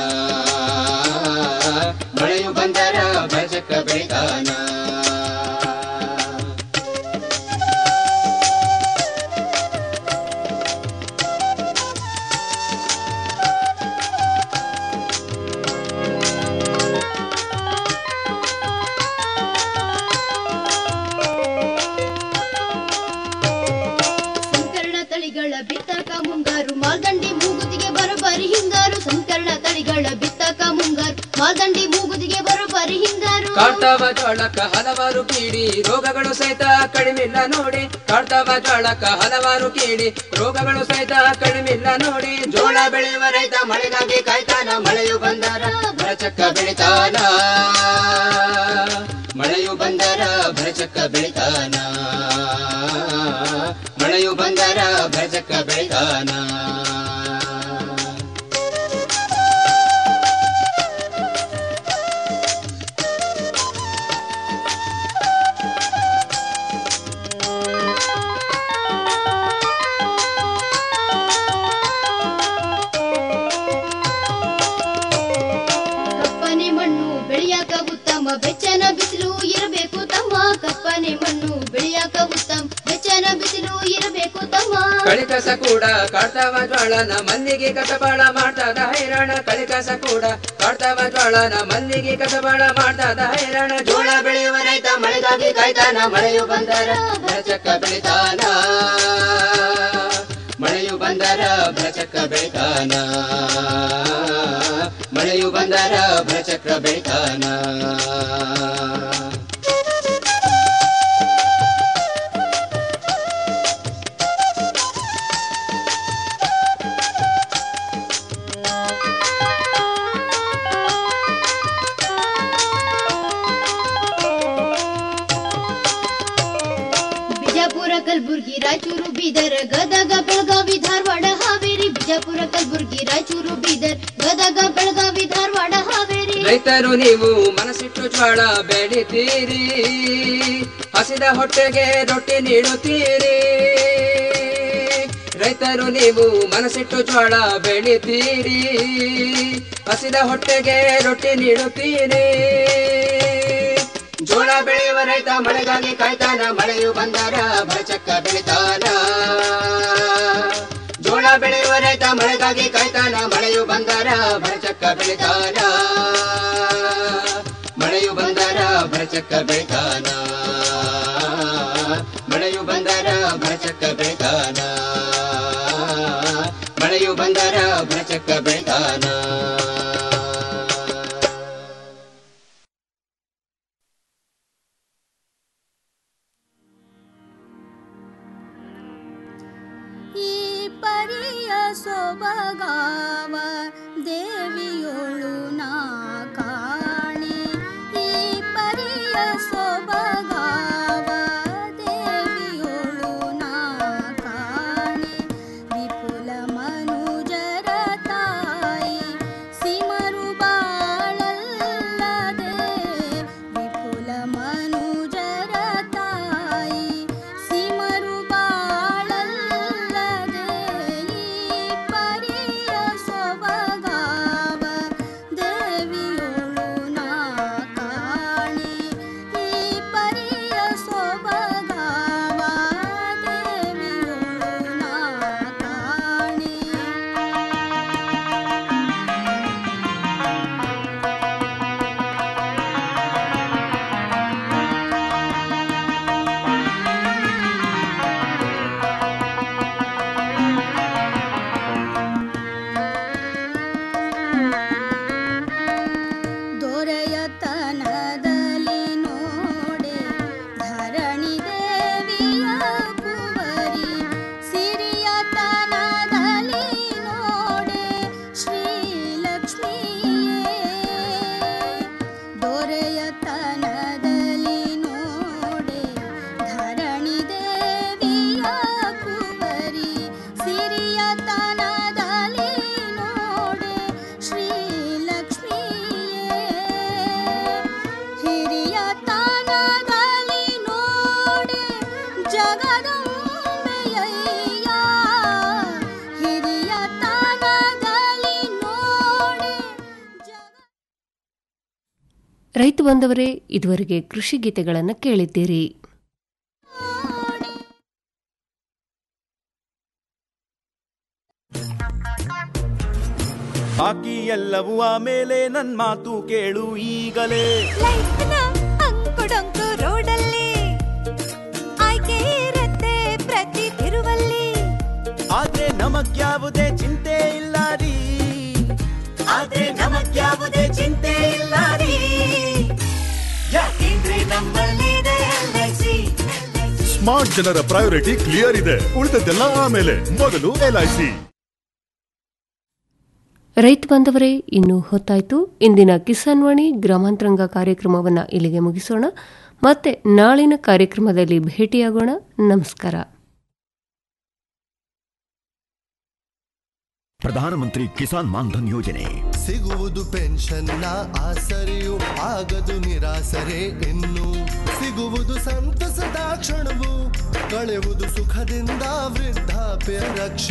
ಮಳೆಯು ಬಂದರ ಬರಚಕ್ಕ ಬೆಳಿತಾನ ಸಂಕರಣ ತಳಿಗಳ ಬಿತ್ತಕ ಮುಂಗಾರು ಮಾಲ್ದಂಡಿ ಮೂಗುದಿಗೆ ಬರೋಬ್ಬರಿ ಹಿಂಗಾರು ಸಂಕರಣ ತಳಿಗಳ ಬಿತ್ತಕ ಮುಂಗಾರು ಮಾಲ್ದಂಡಿ ಮೂಗುದಿಗೆ ಬರೋಬ್ಬರಿ ಹಿಂಗಾರು ಕಾಡ್ತಾವ ಜೋಳಕ್ಕ ಹಲವಾರು ಕೀಡಿ ರೋಗಗಳು ಸಹಿತ ಕಡಿಮಿಲ್ಲ ನೋಡಿ ಕಾಡ್ತಾವ ಜೋಳಕ್ಕ ಹಲವಾರು ಕೀಡಿ ರೋಗಗಳು ಸಹಿತ ಕಡಿಮಿಲ್ಲ ನೋಡಿ ಜೋಳ ಬೆಳೆಯುವ ರೈತ ಮಳೆಗಾಗಿ ಕಾಯ್ತಾನ ಮಳೆಯು ಬಂದರ ಭರಚಕ್ಕ ಬೆಳಿತಾನ ಮಳೆಯು ಬಂದರ ಭರಚಕ್ಕ ಬೆಳಿತಾನ ಮಳೆಯು ಬಂದರ ಭರಚಕ್ಕ ಬೆಳಿತಾನ ಬೆಚ್ಚನ ಬಿಸಿಲು ಇರಬೇಕು ತಮ್ಮ ಕಪ್ಪನೆ ಮಣ್ಣು ಬೆಳೆಯಾಕ ಉತ್ತಮ ಬೆಚ್ಚನ ಬಿಸಿಲು ಇರಬೇಕು ತಮ್ಮ ಕಳಿಕಸ ಕೂಡ ಕಾಡ್ತಾವ ಜ್ವಾಳನ ಮಲ್ಲಿಗೆ ಕಸಬಾಳ ಮಾಡ್ತದ ಹೈರಾಣ ಕಳಿಕಸ ಕೂಡ ಕಾಡ್ತಾವ ಜ್ವಾಳನ ಮಲ್ಲಿಗೆ ಕಸಬಾಳ ಮಾಡ್ತದ ಹೈರಾಣ ಜೋಳ ಬೆಳೆಯುವ ರೈತ ಮಳೆಗಾಗಿ ಕಾಯ್ತಾನ ಮಳೆಯು ಬಂದರ ಭರಚಕ್ಕ ಬೆಳಿತಾನ ಮಳೆಯು ಬಂದರ ಭರಚಕ್ಕ ಬೆಳಿತಾನ ಮಳೆಯು ಬಂದರ ಭರಚಕ್ರ ಬೆಳಿತಾನ ಬಿಜಾಪುರ ಕಲಬುರ್ಗಿ ರಾಯಚೂರು ಬೀದರ್ ಗದಗ ಬೆಳಗಾವಿ ಧಾರವಾಡ ಹಾವೇರಿ ಬಿಜಾಪುರ ಕಲಬುರ್ಗಿ ರಾಯಚೂರು ಬೀದರ್ ಗದಗ ಬೆಳಗಾವಿ ಧಾರವಾಡ ಹಾವೇರಿ ರೈತರು ನೀವು ಮನಸ್ಸಿಟ್ಟು ಜ್ವಾಳ ಬೆಳಿತೀರಿ ಹಸಿದ ಹೊಟ್ಟೆಗೆ ರೊಟ್ಟಿ ನೀಡುತ್ತೀರಿ ರೈತರು ನೀವು ಮನಸ್ಸಿಟ್ಟು ಜ್ವಾಳ ಬೆಳಿತೀರಿ ಹಸಿದ ಹೊಟ್ಟೆಗೆ ರೊಟ್ಟಿ ನೀಡುತ್ತೀರಿ ಜೋಳ ಬೆಳೆಯುವ ರೈತ ಮಳೆಗಾಗಿ ಕಾಯ್ತಾನ ಮಳೆಯು ಬಂದರ ಭರಚಕ್ಕ ಬೆಳಿತಾನ ಜೋಳ ಬೆಳೆಯುವ ರೈತ ಮಳೆಗಾಗಿ ಕಾಯ್ತಾನ ಮಳೆಯು ಬಂದರ ಭರಚಕ್ಕ ಬೆಳಿತಾನ ಮಳೆಯು ಬಂದರ ಭರಚಕ್ಕ ಬೆಳಿತಾನ ಮಳೆಯು ಬಂದರ ಭರಚಕ್ಕ ಬೆಳಿತಾನ ಮಳೆಯು ಬಂದರ ಭರಚಕ್ಕ ಬೆಳಿತಾನ ಈ ಪರಿಯ ಸೊಬಗಾವ ದೇವಿಯೊಳು ನಾ ಕಾಣೆ ಈ ಪರಿಯ ಸೊಬಗಾವ ದೇವಿಯೊಳು ನಾ ಕಾಣೆ ವಿಪುಲ ಮನುಜರ ತಾಯಿ ಸಿಮರು ಬಾಳಲ್ಲದೆ ವಿಪುಲ ಮನುಜರ ತಾಯಿ ಸಿಮರು ಬಾಳಲ್ಲದೆ ಈ ಪರಿಯ ಸೊಬಗಾವ ದೇವಿಯೊಳು ನಾ ಕಾಣೆ ಈ ಪರಿಯ ಸೊಬಗಾವ ದೇವಿಯೊಳು ನಾ ಕಾಣೆ ದೊರೆಯತನದಲ್ಲಿ ನೋಡೆ ಧರಣಿ ದೇವಿಯ ಕುವರಿ ಸಿರಿಯತನದಲ್ಲಿ ನೋಡೆ ಶ್ರೀಲಕ್ಷ್ಮಿಯೇ ದೊರೆಯತನದಲ್ಲಿ ನೋಡೆ ಧರಣಿ ದೇವಿಯ ಕುವರಿ ಸಿರಿಯತನದಲ್ಲಿ ನೋಡೆ ಶ್ರೀಲಕ್ಷ್ಮಿಯೇ ಹಿರಿಯ ತಾನದಲ್ಲಿ ನೋಡೆ ಜಗದಂಬೆಯಯ್ಯ ಹಿರಿಯ ತಾನದಲ್ಲಿ ನೋಡೆ ರೈತ ಬಂದವರೇ ಇದುವರೆಗೆ ಕೃಷಿ ಗೀತೆಗಳನ್ನು ಕೇಳಿದ್ದೀರಿ ಬಾಕಿ ಎಲ್ಲವೂ ಆಮೇಲೆ ನನ್ ಮಾತು ಕೇಳು ಈಗಲೇ ಲೈಫ್ನ ಅಂಕುಡೊಂಕು ರೋಡಲ್ಲಿ ಆಯ್ಕೆ ಇರತ್ತೆ ಪ್ರತಿ ತಿರುವಲ್ಲಿ ಆದ್ರೆ ನಮಗ್ಯಾವುದೇ ಚಿಂತೆ ಇಲ್ಲ ರೀ ಆದ್ರೆ ನಮಗ್ಯಾವುದೇ ಚಿಂತೆ ಇಲ್ಲ ರೀ ಯಾಕೆಂದ್ರೆ ನಮ್ಮಲ್ಲಿದೆ LIC. ಸ್ಮಾರ್ಟ್ ಜನರ ಪ್ರಯಾರಿಟಿ ಕ್ಲಿಯರ್ ಇದೆ ಉಳಿದದ್ದೆಲ್ಲ ಆಮೇಲೆ ಮೊದಲು ಎಲ್ಐಸಿ ರೈತ ಬಾಂಧವರೇ ಇನ್ನು ಹೊತ್ತಾಯ್ತು ಇಂದಿನ ಕಿಸಾನ್ ವಾಣಿ ಗ್ರಾಮಾಂತರಂಗ ಕಾರ್ಯಕ್ರಮವನ್ನು ಇಲ್ಲಿಗೆ ಮುಗಿಸೋಣ ಮತ್ತೆ ನಾಳಿನ ಕಾರ್ಯಕ್ರಮದಲ್ಲಿ ಭೇಟಿಯಾಗೋಣ ನಮಸ್ಕಾರ ಪ್ರಧಾನಮಂತ್ರಿ ಕಿಸಾನ್ ಮಾನ್ಧನ್ ಯೋಜನೆ ಸಿಗುವುದು ಪೆನ್ಷನ್ನ ಆಸರೆಯು ಆಗದು ನಿರಾಸರೆ ಇನ್ನು ಸಿಗುವುದು ಸಂತಸದ ಕ್ಷಣವು ಕಳೆವುದು ಸುಖದಿಂದ ವೃದ್ಧಾಪ್ಯ ರಕ್ಷೆ